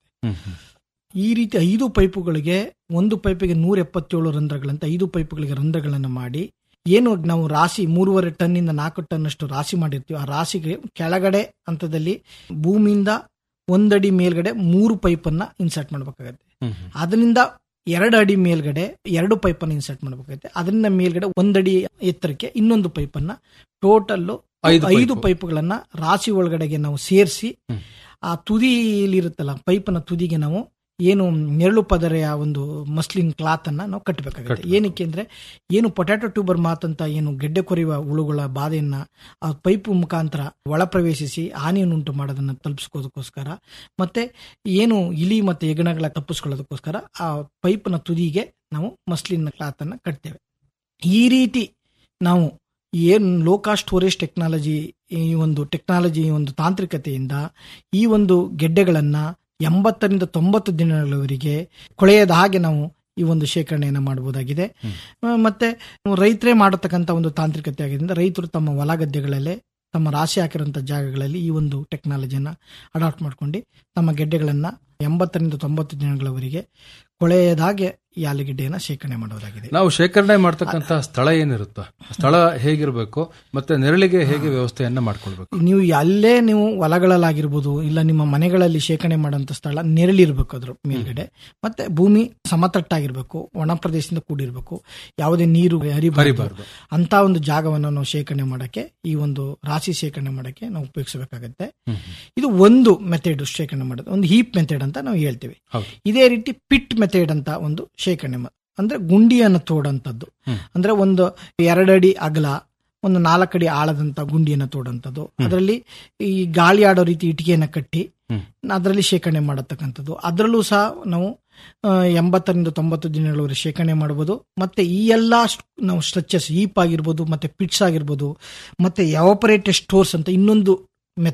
ಈ ರೀತಿ ಐದು ಪೈಪುಗಳಿಗೆ ಒಂದು ಪೈಪಿಗೆ ನೂರ ಎಪ್ಪತ್ತೇಳು ರಂಧ್ರಗಳಂತ ಐದು ಪೈಪುಗಳಿಗೆ ರಂಧ್ರಗಳನ್ನು ಮಾಡಿ ಏನು ನಾವು ರಾಶಿ ಮೂರುವರೆ ಟನ್ನಿಂದ ನಾಲ್ಕು ಟನ್ ಅಷ್ಟು ರಾಶಿ ಮಾಡಿರ್ತೀವಿ ಆ ರಾಶಿಗೆ ಕೆಳಗಡೆ ಹಂತದಲ್ಲಿ ಭೂಮಿಯಿಂದ ಒಂದಡಿ ಮೇಲ್ಗಡೆ ಮೂರು ಪೈಪನ್ನ ಇನ್ಸರ್ಟ್ ಮಾಡಬೇಕಾಗತ್ತೆ ಅದರಿಂದ ಎರಡು ಅಡಿ ಮೇಲ್ಗಡೆ ಎರಡು ಪೈಪನ್ನು ಇನ್ಸರ್ಟ್ ಮಾಡಬೇಕಾಗುತ್ತೆ ಅದರಿಂದ ಮೇಲ್ಗಡೆ ಒಂದಡಿ ಎತ್ತರಕ್ಕೆ ಇನ್ನೊಂದು ಪೈಪನ್ನ ಟೋಟಲ್ ಐದು ಐದು ಪೈಪು. ಪೈಪುಗಳನ್ನ ರಾಶಿ ಒಳಗಡೆಗೆ ನಾವು ಸೇರಿಸಿ ಹ್ಮ್. ಆ ತುದಿಲಿರುತ್ತಲ್ಲ ಪೈಪ್ನ ತುದಿಗೆ ನಾವು ಏನು ನೆರಳು ಪದರೆಯ ಒಂದು ಮಸ್ಲಿನ್ ಕ್ಲಾತ್ ಅನ್ನ ನಾವು ಕಟ್ಟಬೇಕಾಗುತ್ತೆ ಕಟ್ಬೇಕು. ಏನಕ್ಕೆ ಅಂದ್ರೆ ಏನು ಪೊಟ್ಯಾಟೊ ಟ್ಯೂಬರ್ ಮಾತಂತ ಏನು ಗೆಡ್ಡೆ ಕೊರೆಯುವ ಹುಳುಗಳ ಬಾಧೆಯನ್ನ ಆ ಪೈಪ್ ಮುಖಾಂತರ ಒಳ ಪ್ರವೇಶಿಸಿ ಹಾನಿಯನ್ನುಂಟು ಮಾಡೋದನ್ನ ತಲುಪಿಸ್ಕೋದಕ್ಕೋಸ್ಕರ ಮತ್ತೆ ಏನು ಇಲಿ ಮತ್ತೆ ಹೆಗಣಗಳ ತಪ್ಪಿಸ್ಕೊಳ್ಳೋದಕ್ಕೋಸ್ಕರ ಆ ಪೈಪ್ನ ತುದಿಗೆ ನಾವು ಮಸ್ಲಿನ್ ಕ್ಲಾತ್ ಅನ್ನ ಕಟ್ತೇವೆ ಈ ರೀತಿ ನಾವು ಏನು ಲೋ ಕಾಸ್ಟ್ ಸ್ಟೋರೇಜ್ ಟೆಕ್ನಾಲಜಿ ಈ ಒಂದು ಟೆಕ್ನಾಲಜಿ ಒಂದು ತಾಂತ್ರಿಕತೆಯಿಂದ ಈ ಒಂದು ಗೆಡ್ಡೆಗಳನ್ನ ಎಂಬತ್ತರಿಂದ ತೊಂಬತ್ತು ದಿನಗಳವರೆಗೆ ಕೊಳೆಯದ ಹಾಗೆ ನಾವು ಈ ಒಂದು ಶೇಖರಣೆಯನ್ನು ಮಾಡಬಹುದಾಗಿದೆ ಆ, ಮತ್ತೆ ರೈತರೇ ಮಾಡತಕ್ಕಂಥ ಒಂದು ತಾಂತ್ರಿಕತೆ ಆಗಿದ್ದರಿಂದ ರೈತರು ತಮ್ಮ ಹೊಲ ಗದ್ದೆಗಳಲ್ಲೇ ತಮ್ಮ ರಾಶಿ ಹಾಕಿರುವಂತ ಜಾಗಗಳಲ್ಲಿ ಈ ಒಂದು ಟೆಕ್ನಾಲಜಿಯನ್ನ ಅಡಾಪ್ಟ್ ಮಾಡ್ಕೊಂಡು ತಮ್ಮ ಗೆಡ್ಡೆಗಳನ್ನ ಎಂಬತ್ತರಿಂದ ತೊಂಬತ್ತು ದಿನಗಳವರೆಗೆ ಕೊಳೆಯದಾಗೆ ಈ ಆಲೂಗೆಡ್ಡೆಯನ್ನ ಶೇಖರಣೆ ಮಾಡೋದಾಗಿದೆ ನಾವು ಶೇಖರಣೆ ಮಾಡ್ತಕ್ಕಂತ ಸ್ಥಳ ಏನಿರುತ್ತೋ ಸ್ಥಳ ಹೇಗಿರ್ಬೇಕು ಮತ್ತೆ ನೆರಳಿಗೆ ಹೇಗೆ ವ್ಯವಸ್ಥೆಯನ್ನ ಮಾಡ್ಕೊಳ್ಬೇಕು ನೀವು ಅಲ್ಲೇ ನೀವು ಹೊಲಗಳಲ್ಲಾಗಿರ್ಬೋದು ಇಲ್ಲ ನಿಮ್ಮ ಮನೆಗಳಲ್ಲಿ ಶೇಖರಣೆ ಮಾಡೋಂಥ ಸ್ಥಳ ನೆರಳಿರ್ಬೇಕು ಅದ್ರ ಮೇಲ್ಗಡೆ ಮತ್ತೆ ಭೂಮಿ ಸಮತಟ್ಟಾಗಿರ್ಬೇಕು ಒಣ ಪ್ರದೇಶದಿಂದ ಕೂಡಿರ್ಬೇಕು ಯಾವುದೇ ನೀರು ಹರಿಬಾರದು ಹರಿಬಾರ್ದು. ಅಂತ ಒಂದು ಜಾಗವನ್ನು ನಾವು ಶೇಖರಣೆ ಮಾಡಕ್ಕೆ ಈ ಒಂದು ರಾಶಿ ಶೇಖರಣೆ ಮಾಡಕ್ಕೆ ನಾವು ಉಪಯೋಗಿಸಬೇಕಾಗತ್ತೆ ಇದು ಒಂದು ಮೆಥಡ್ ಶೇಖರಣೆ ಮಾಡೋದು ಒಂದು ಹೀಪ್ ಮೆಥಡ್ ಅಂತ ನಾವು ಹೇಳ್ತೀವಿ ಹೌದು ಇದೇ ರೀತಿ ಪಿಟ್ ಮೆಥಡ್ ಅಂತ ಒಂದು ಶೇಖರಣೆ ಮಾ- ಅಂದ್ರೆ ಗುಂಡಿಯನ್ನು ತೋಡಂತದ್ದು ಹ್ಮ್. ಅಂದ್ರೆ ಒಂದು ಎರಡಡಿ ಅಗಲ ಒಂದು ನಾಲ್ಕಡಿ ಆಳದಂತ ಗುಂಡಿಯನ್ನು ತೋಡಂತದ್ದು ಅದರಲ್ಲಿ ಈ ಗಾಳಿ ಆಡೋ ರೀತಿ ಇಟ್ಟಿಗೆಯನ್ನ ಕಟ್ಟಿ ಹ್ಮ್. ಅದರಲ್ಲಿ ಶೇಖರಣೆ ಮಾಡತಕ್ಕಂಥದ್ದು ಅದರಲ್ಲೂ ಸಹ ನಾವು ಆ, ಎಂಬತ್ತರಿಂದ ತೊಂಬತ್ತು ದಿನಗಳವರೆಗೆ ಶೇಖರಣೆ ಮಾಡಬಹುದು ಮತ್ತೆ ಈ ಎಲ್ಲಾ ಸ್ಟ್- ನಾವು ಸ್ಟ್ರಕ್ಚರ್ಸ್ ಈಪ್ ಆಗಿರ್ಬೋದು ಮತ್ತೆ ಪಿಟ್ಸ್ ಆಗಿರ್ಬೋದು ಮತ್ತೆ ಎವಾಪರೇಟೆಡ್ ಸ್ಟೋರ್ಸ್ ಅಂತ ಇನ್ನೊಂದು ಮೆಥಡ್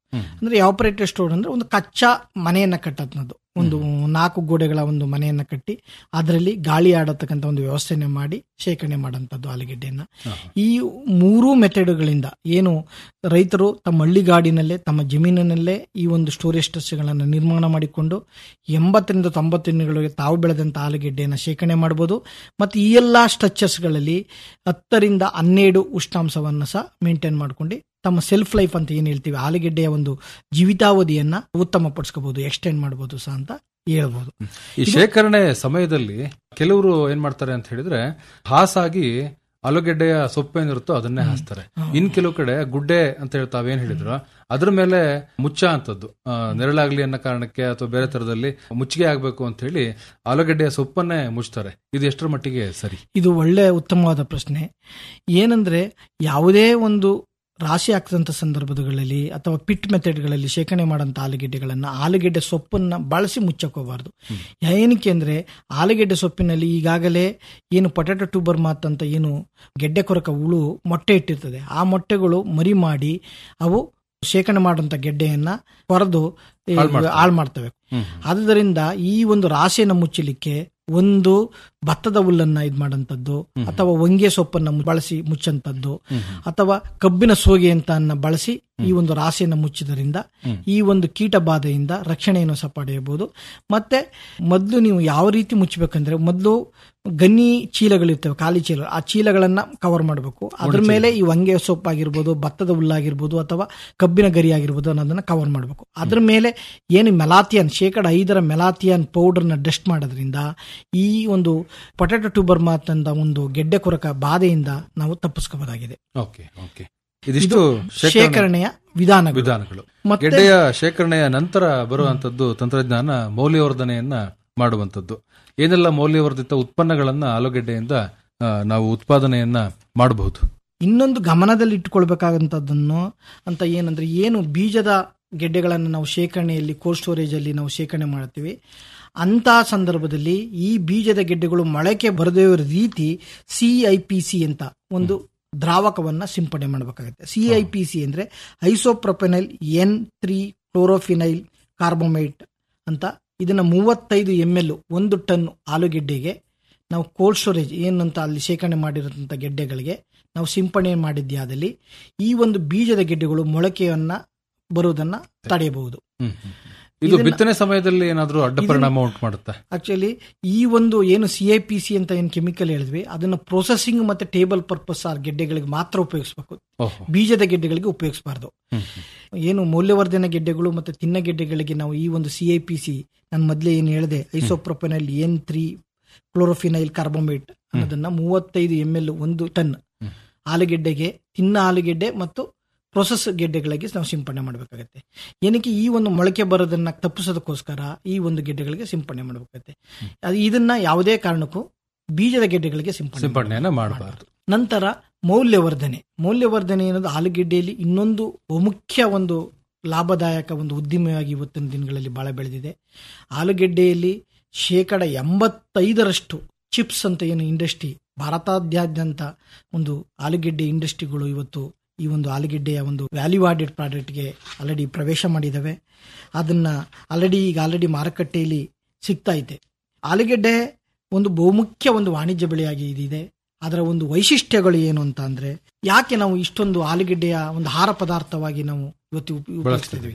ಹ್ಮ್. ಅಂದ್ರೆ ಆಪರೇಟೆಡ್ ಸ್ಟೋರ್ ಅಂದ್ರೆ ಒಂದು ಕಚ್ಚಾ ಮನೆಯನ್ನ ಕಟ್ಟೋದು ಒಂದು ನಾಲ್ಕು ಗೋಡೆಗಳ ಒಂದು ಮನೆಯನ್ನ ಕಟ್ಟಿ ಅದರಲ್ಲಿ ಗಾಳಿ ಆಡತಕ್ಕಂತ ಒಂದು ವ್ಯವಸ್ಥೆನ ಮಾಡಿ ಶೇಖರಣೆ ಮಾಡೋಂಥದ್ದು ಆಲೂಗೆಡ್ಡೆಯನ್ನ ಈ ಮೂರೂ ಮೆಥಡ್ಗಳಿಂದ ಏನು ರೈತರು ತಮ್ಮ ಹಳ್ಳಿಗಾಡಿನಲ್ಲೇ ತಮ್ಮ ಜಮೀನಿನಲ್ಲೇ ಈ ಒಂದು ಸ್ಟೋರೇಜ್ ಗಳನ್ನು ನಿರ್ಮಾಣ ಮಾಡಿಕೊಂಡು ಎಂಬತ್ತರಿಂದ ತೊಂಬತ್ತು ದಿನಗಳಿಗೆ ತಾವು ಬೆಳೆದಂತ ಆಲೂಗೆಡ್ಡೆಯನ್ನು ಶೇಖರಣೆ ಮಾಡಬಹುದು ಮತ್ತು ಈ ಎಲ್ಲಾ ಸ್ಟ್ರಕ್ಚರ್ಸ್ಗಳಲ್ಲಿ ಹತ್ತರಿಂದ ಹನ್ನೆರಡು ಉಷ್ಣಾಂಶವನ್ನು ಸಹ ಮೇಂಟೈನ್ ಮಾಡ್ಕೊಂಡು ತಮ್ಮ ಸೆಲ್ಫ್ ಲೈಫ್ ಅಂತ ಏನ್ ಹೇಳ್ತೀವಿ ಆಲೂಗೆಡ್ಡೆಯ ಒಂದು ಜೀವಿತಾವಧಿಯನ್ನ ಉತ್ತಮ ಪಡಿಸ್ಕೋಬಹುದು ಎಕ್ಸ್ಟೆಂಡ್ ಮಾಡಬಹುದು ಸಹ ಅಂತ ಹೇಳ್ಬೋದು ಈ ಶೇಖರಣೆ ಸಮಯದಲ್ಲಿ ಕೆಲವರು ಏನ್ ಮಾಡ್ತಾರೆ ಅಂತ ಹೇಳಿದ್ರೆ ಹಾಸಾಗಿ ಆಲೂಗೆಡ್ಡೆಯ ಸೊಪ್ಪು ಏನಿರುತ್ತೋ ಅದನ್ನೇ ಹಾಸ್ತಾರೆ ಇನ್ ಕೆಲವು ಕಡೆ ಗುಡ್ಡೆ ಅಂತ ಹೇಳಿ ತಾವೇನ್ ಹೇಳಿದ್ರು ಅದ್ರ ಮೇಲೆ ಮುಚ್ಚ ಅಂತದ್ದು ಆ, ನೆರಳಾಗ್ಲಿ ಅನ್ನೋ ಕಾರಣಕ್ಕೆ ಅಥವಾ ಬೇರೆ ತರದಲ್ಲಿ ಮುಚ್ಚಿಗೆ ಆಗ್ಬೇಕು ಅಂತ ಹೇಳಿ ಆಲೂಗೆಡ್ಡೆಯ ಸೊಪ್ಪನ್ನೇ ಮುಚ್ತಾರೆ ಇದು ಎಷ್ಟರ ಮಟ್ಟಿಗೆ ಸರಿ ಇದು ಒಳ್ಳೆ ಉತ್ತಮವಾದ ಪ್ರಶ್ನೆ ಏನಂದ್ರೆ ಯಾವುದೇ ಒಂದು ರಾಶಿ ಹಾಕಿದಂಥ ಸಂದರ್ಭಗಳಲ್ಲಿ ಅಥವಾ ಪಿಟ್ ಮೆಥಡ್ಗಳಲ್ಲಿ ಶೇಖರಣೆ ಮಾಡೋಂಥ ಆಲೂಗೆಡ್ಡೆಗಳನ್ನ ಆಲೂಗೆಡ್ಡೆ ಸೊಪ್ಪನ್ನ ಬಳಸಿ ಮುಚ್ಚಕೋಬಾರ್ದು ಏನಕ್ಕೆ ಅಂದ್ರೆ ಆಲೂಗೆಡ್ಡೆ ಸೊಪ್ಪಿನಲ್ಲಿ ಈಗಾಗಲೇ ಏನು ಪೊಟ್ಯಾಟೊ ಟ್ಯೂಬರ್ ಮಾತ್ ಅಂತ ಏನು ಗೆಡ್ಡೆ ಕೊರಕ ಹುಳು ಮೊಟ್ಟೆ ಇಟ್ಟಿರ್ತದೆ ಆ ಮೊಟ್ಟೆಗಳು ಮರಿ ಮಾಡಿ ಅವು ಶೇಖರಣೆ ಮಾಡುವಂತ ಗೆಡ್ಡೆಯನ್ನ ಕೊರೆದು ಈ, ಹಾಳ್ ಮಾಡ್ತವೆ. ಹಾಳು ಮಾಡ್ತವೆ ಆದುದರಿಂದ ಈ ಒಂದು ರಾಶಿಯನ್ನು ಮುಚ್ಚಲಿಕ್ಕೆ ಒಂದು ಭತ್ತದ ಹುಲ್ಲನ್ನ ಇದ್ ಮಾಡಂತದ್ದು ಅಥವಾ ಹೊಂಗೆ ಸೊಪ್ಪನ್ನ ಮು- ಬಳಸಿ ಮುಚ್ಚಂತದ್ದು ಅಥವಾ ಕಬ್ಬಿನ ಸೋಗೆ ಅಂತ ಅನ್ನ ಬಳಸಿ ಈ ಒಂದು ರಾಶಿಯನ್ನು ಮುಚ್ಚಿದ್ರಿಂದ ಈ ಒಂದು ಕೀಟ ಬಾಧೆಯಿಂದ ರಕ್ಷಣೆಯನ್ನು ಸಹ ಪಡೆಯಬಹುದು ಮತ್ತೆ ಮೊದಲು ನೀವು ಯಾವ ರೀತಿ ಮುಚ್ಚಬೇಕಂದ್ರೆ ಮೊದಲು ಗನ್ನಿ ಚೀಲಗಳಿರ್ತವೆ ಖಾಲಿ ಚೀಲ ಆ ಚೀಲಗಳನ್ನ ಕವರ್ ಮಾಡಬೇಕು ಅದ್ರ ಮೇಲೆ ಈ ಹೊಂಗೆ ಸೊಪ್ಪಾಗಿರ್ಬೋದು ಭತ್ತದ ಹುಲ್ಲಾಗಿರ್ಬೋದು ಅಥವಾ ಕಬ್ಬಿನ ಗರಿ ಆಗಿರ್ಬೋದು ಅನ್ನೋದನ್ನ ಕವರ್ ಮಾಡಬೇಕು ಅದ್ರ ಮೇಲೆ ಏನು ಮೆಲಾಥಿಯನ್ ಶೇಕಡ ಐದರ ಮೆಲಾಥಿಯನ್ ಪೌಡರ್ನ ಡಸ್ಟ್ ಮಾಡೋದ್ರಿಂದ ಈ ಒಂದು ಪೊಟ್ಯಾಟೊ ಟ್ಯೂಬರ್ ಮಾತಂದ ಒಂದು ಗೆಡ್ಡೆ ಕೊರಕ ಬಾಧೆಯಿಂದ ನಾವು ತಪ್ಪಿಸ್ಕೋಬಹುದಾಗಿದೆ ಓಕೆ ಓಕೆ ಇದಿಷ್ಟು ಶೇಖರಣೆ ಶೇಖರಣೆಯ ವಿಧಾನ ವಿಧಾನಗಳು ಮತ್ತೆ- ಗೆಡ್ಡೆಯ ಶೇಖರಣೆಯ ನಂತರ ಬರುವಂತದ್ದು ತಂತ್ರಜ್ಞಾನ ಮೌಲ್ಯವರ್ಧನೆಯನ್ನ ಮಾಡುವಂತದ್ದು ಏನೆಲ್ಲ ಮೌಲ್ಯವರ್ಧಿತ ಉತ್ಪನ್ನಗಳನ್ನ ಆಲೂಗೆಡ್ಡೆಯಿಂದ ಆ, ನಾವು ಉತ್ಪಾದನೆಯನ್ನ ಮಾಡಬಹುದು ಇನ್ನೊಂದು ಗಮನದಲ್ಲಿ ಇಟ್ಕೊಳ್ಬೇಕಾದಂತದ್ದನ್ನು ಅಂತ ಏನಂದ್ರೆ ಏನು ಬೀಜದ ಗೆಡ್ಡೆಗಳನ್ನು ನಾವು ಶೇಖರಣೆಯಲ್ಲಿ ಕೋಲ್ಡ್ ಸ್ಟೋರೇಜ್ ಅಲ್ಲಿ ನಾವು ಶೇಖರಣೆ ಮಾಡ್ತೀವಿ ಅಂತ ಸಂದರ್ಭದಲ್ಲಿ ಈ ಬೀಜದ ಗೆಡ್ಡೆಗಳು ಮೊಳಕೆ ಬರದೇ ಇರೋ ರೀತಿ ಸಿ ಐ ಪಿ ಸಿ ಅಂತ ಒಂದು ದ್ರಾವಕವನ್ನ ಸಿಂಪಡಣೆ ಮಾಡಬೇಕಾಗುತ್ತೆ ಸಿ ಐ ಪಿ ಸಿ ಅಂದ್ರೆ ಐಸೋಪ್ರೊಪೆನೈಲ್ ಎನ್ ತ್ರೀ ಕ್ಲೋರೋಫಿನೈಲ್ ಕಾರ್ಬೋಮೈಟ್ ಅಂತ ಇದನ್ನ ಮೂವತ್ತೈದು ಎಂ ಎಲ್ ಒಂದು ಟನ್ ಆಲೂಗೆಡ್ಡೆಗೆ ನಾವು ಕೋಲ್ಡ್ ಸ್ಟೋರೇಜ್ ಏನಂತ ಅಲ್ಲಿ ಶೇಖರಣೆ ಮಾಡಿರೋಂಥ ಗೆಡ್ಡೆಗಳಿಗೆ ನಾವು ಸಿಂಪಡಣೆ ಮಾಡಿದ್ಯಾದಲ್ಲಿ ಈ ಒಂದು ಬೀಜದ ಗೆಡ್ಡೆಗಳು ಮೊಳಕೆಯನ್ನ ಬರುವುದನ್ನ ತಡೆಯಬಹುದು ಹ್ಮ್, ಹ್ಮ್, ಹ್ಮ್. ಇದು ಇದನ್ನ- ಬಿತ್ತನೆ ಸಮಯದಲ್ಲಿ ಏನಾದ್ರೂ ಅಡ್ಡ ಇದನ್ನ- ಪರಿಣಾಮ ಉಂಟು ಮಾಡುತ್ತೆ ಆಕ್ಚುಲಿ ಈ ಒಂದು ಏನು ಸಿ ಐ ಪಿ ಸಿ ಅಂತ ಏನು ಕೆಮಿಕಲ್ ಹೇಳಿದ್ವಿ ಅದನ್ನ ಪ್ರೊಸೆಸಿಂಗ್ ಮತ್ತೆ ಟೇಬಲ್ ಪರ್ಪಸ್ ಆ ಗೆಡ್ಡೆಗಳಿಗೆ ಮಾತ್ರ ಉಪಯೋಗಿಸಬೇಕು ಓಹೋ ಬೀಜದ ಗೆಡ್ಡೆಗಳಿಗೆ ಉಪಯೋಗಿಸಬಾರ್ದು ಹ್ಮ್, ಹ್ಮ್. ಏನು ಮೌಲ್ಯವರ್ಧನೆ ಗೆಡ್ಡೆಗಳು ಮತ್ತೆ ತಿನ್ನ ಗೆಡ್ಡೆಗಳಿಗೆ ನಾವು ಈ ಒಂದು ಸಿ ಐ ಪಿ ಸಿ ನಾನು ಮೊದಲೇ ಏನು ಹೇಳಿದೆ ಐಸೋಪ್ರೊಪೆನೈಲ್ ಎನ್ ತ್ರೀ ಕ್ಲೋರೋಫಿನೈಲ್ ಕಾರ್ಬೋಮೇಟ್ ಅನ್ನೋದನ್ನ ಮೂವತ್ತೈದು ಎಂ ಎಲ್ ಒಂದು ಟನ್ ಹ್ಮ್. ಆಲೂಗೆಡ್ಡೆಗೆ ತಿನ್ನ ಆಲೂಗೆಡ್ಡೆ ಮತ್ತು ಪ್ರೊಸೆಸ್ ಗೆಡ್ಡೆಗಳಿಗೆ ನಾವು ಸಿಂಪಡಣೆ ಮಾಡಬೇಕಾಗತ್ತೆ ಏನಕ್ಕೆ ಈ ಒಂದು ಮೊಳಕೆ ಬರೋದನ್ನ ತಪ್ಪಿಸೋದಕ್ಕೋಸ್ಕರ ಈ ಒಂದು ಗೆಡ್ಡೆಗಳಿಗೆ ಸಿಂಪಡಣೆ ಮಾಡಬೇಕಾಗತ್ತೆ ಅದು ಇದನ್ನ ಯಾವುದೇ ಕಾರಣಕ್ಕೂ ಬೀಜದ ಗೆಡ್ಡೆಗಳಿಗೆ ಸಿಂಪಡಣೆ ಸಿಂಪಡಣೆಯನ್ನ ಮಾಡಬಾರದು ನಂತರ ಮೌಲ್ಯವರ್ಧನೆ ಮೌಲ್ಯವರ್ಧನೆ ಅನ್ನೋದು ಆಲೂಗೆಡ್ಡೆಯಲ್ಲಿ ಇನ್ನೊಂದು ಬಹುಮುಖ್ಯ ಒಂದು ಲಾಭದಾಯಕ ಒಂದು ಉದ್ದಿಮೆಯಾಗಿ ಇವತ್ತಿನ ದಿನಗಳಲ್ಲಿ ಬಹಳ ಬೆಳೆದಿದೆ ಆಲೂಗೆಡ್ಡೆಯಲ್ಲಿ ಶೇಕಡ ಎಂಬತ್ತೈದರಷ್ಟು ಚಿಪ್ಸ್ ಅಂತ ಏನು ಇಂಡಸ್ಟ್ರಿ ಭಾರತಾದ್ಯಂತ ಒಂದು ಆಲೂಗೆಡ್ಡೆ ಇಂಡಸ್ಟ್ರಿಗಳು ಇವತ್ತು ಈ ಒಂದು ಆಲೂಗೆಡ್ಡೆಯ ಒಂದು ವ್ಯಾಲ್ಯೂ ಆಡೆಡ್ ಪ್ರಾಡಕ್ಟ್ಗೆ ಆಲ್ರೆಡಿ ಪ್ರವೇಶ ಮಾಡಿದ್ದಾವೆ ಅದನ್ನ ಆಲ್ರೆಡಿ ಈಗ ಆಲ್ರೆಡಿ ಮಾರುಕಟ್ಟೆಯಲ್ಲಿ ಸಿಗ್ತಾ ಇದೆ ಆಲೂಗೆಡ್ಡೆ ಒಂದು ಬಹುಮುಖ್ಯ ಒಂದು ವಾಣಿಜ್ಯ ಬೆಳೆಯಾಗಿ ಇದಿದೆ ಅದರ ಒಂದು ವೈಶಿಷ್ಟ್ಯಗಳು ಏನು ಅಂತ ಅಂದ್ರೆ ಯಾಕೆ ನಾವು ಇಷ್ಟೊಂದು ಆಲೂಗೆಡ್ಡೆಯ ಒಂದು ಆಹಾರ ಪದಾರ್ಥವಾಗಿ ನಾವು ಇವತ್ತು ಉಪ- ಉಪಯೋಗಿಸ್ತಾ ಇದ್ದೀವಿ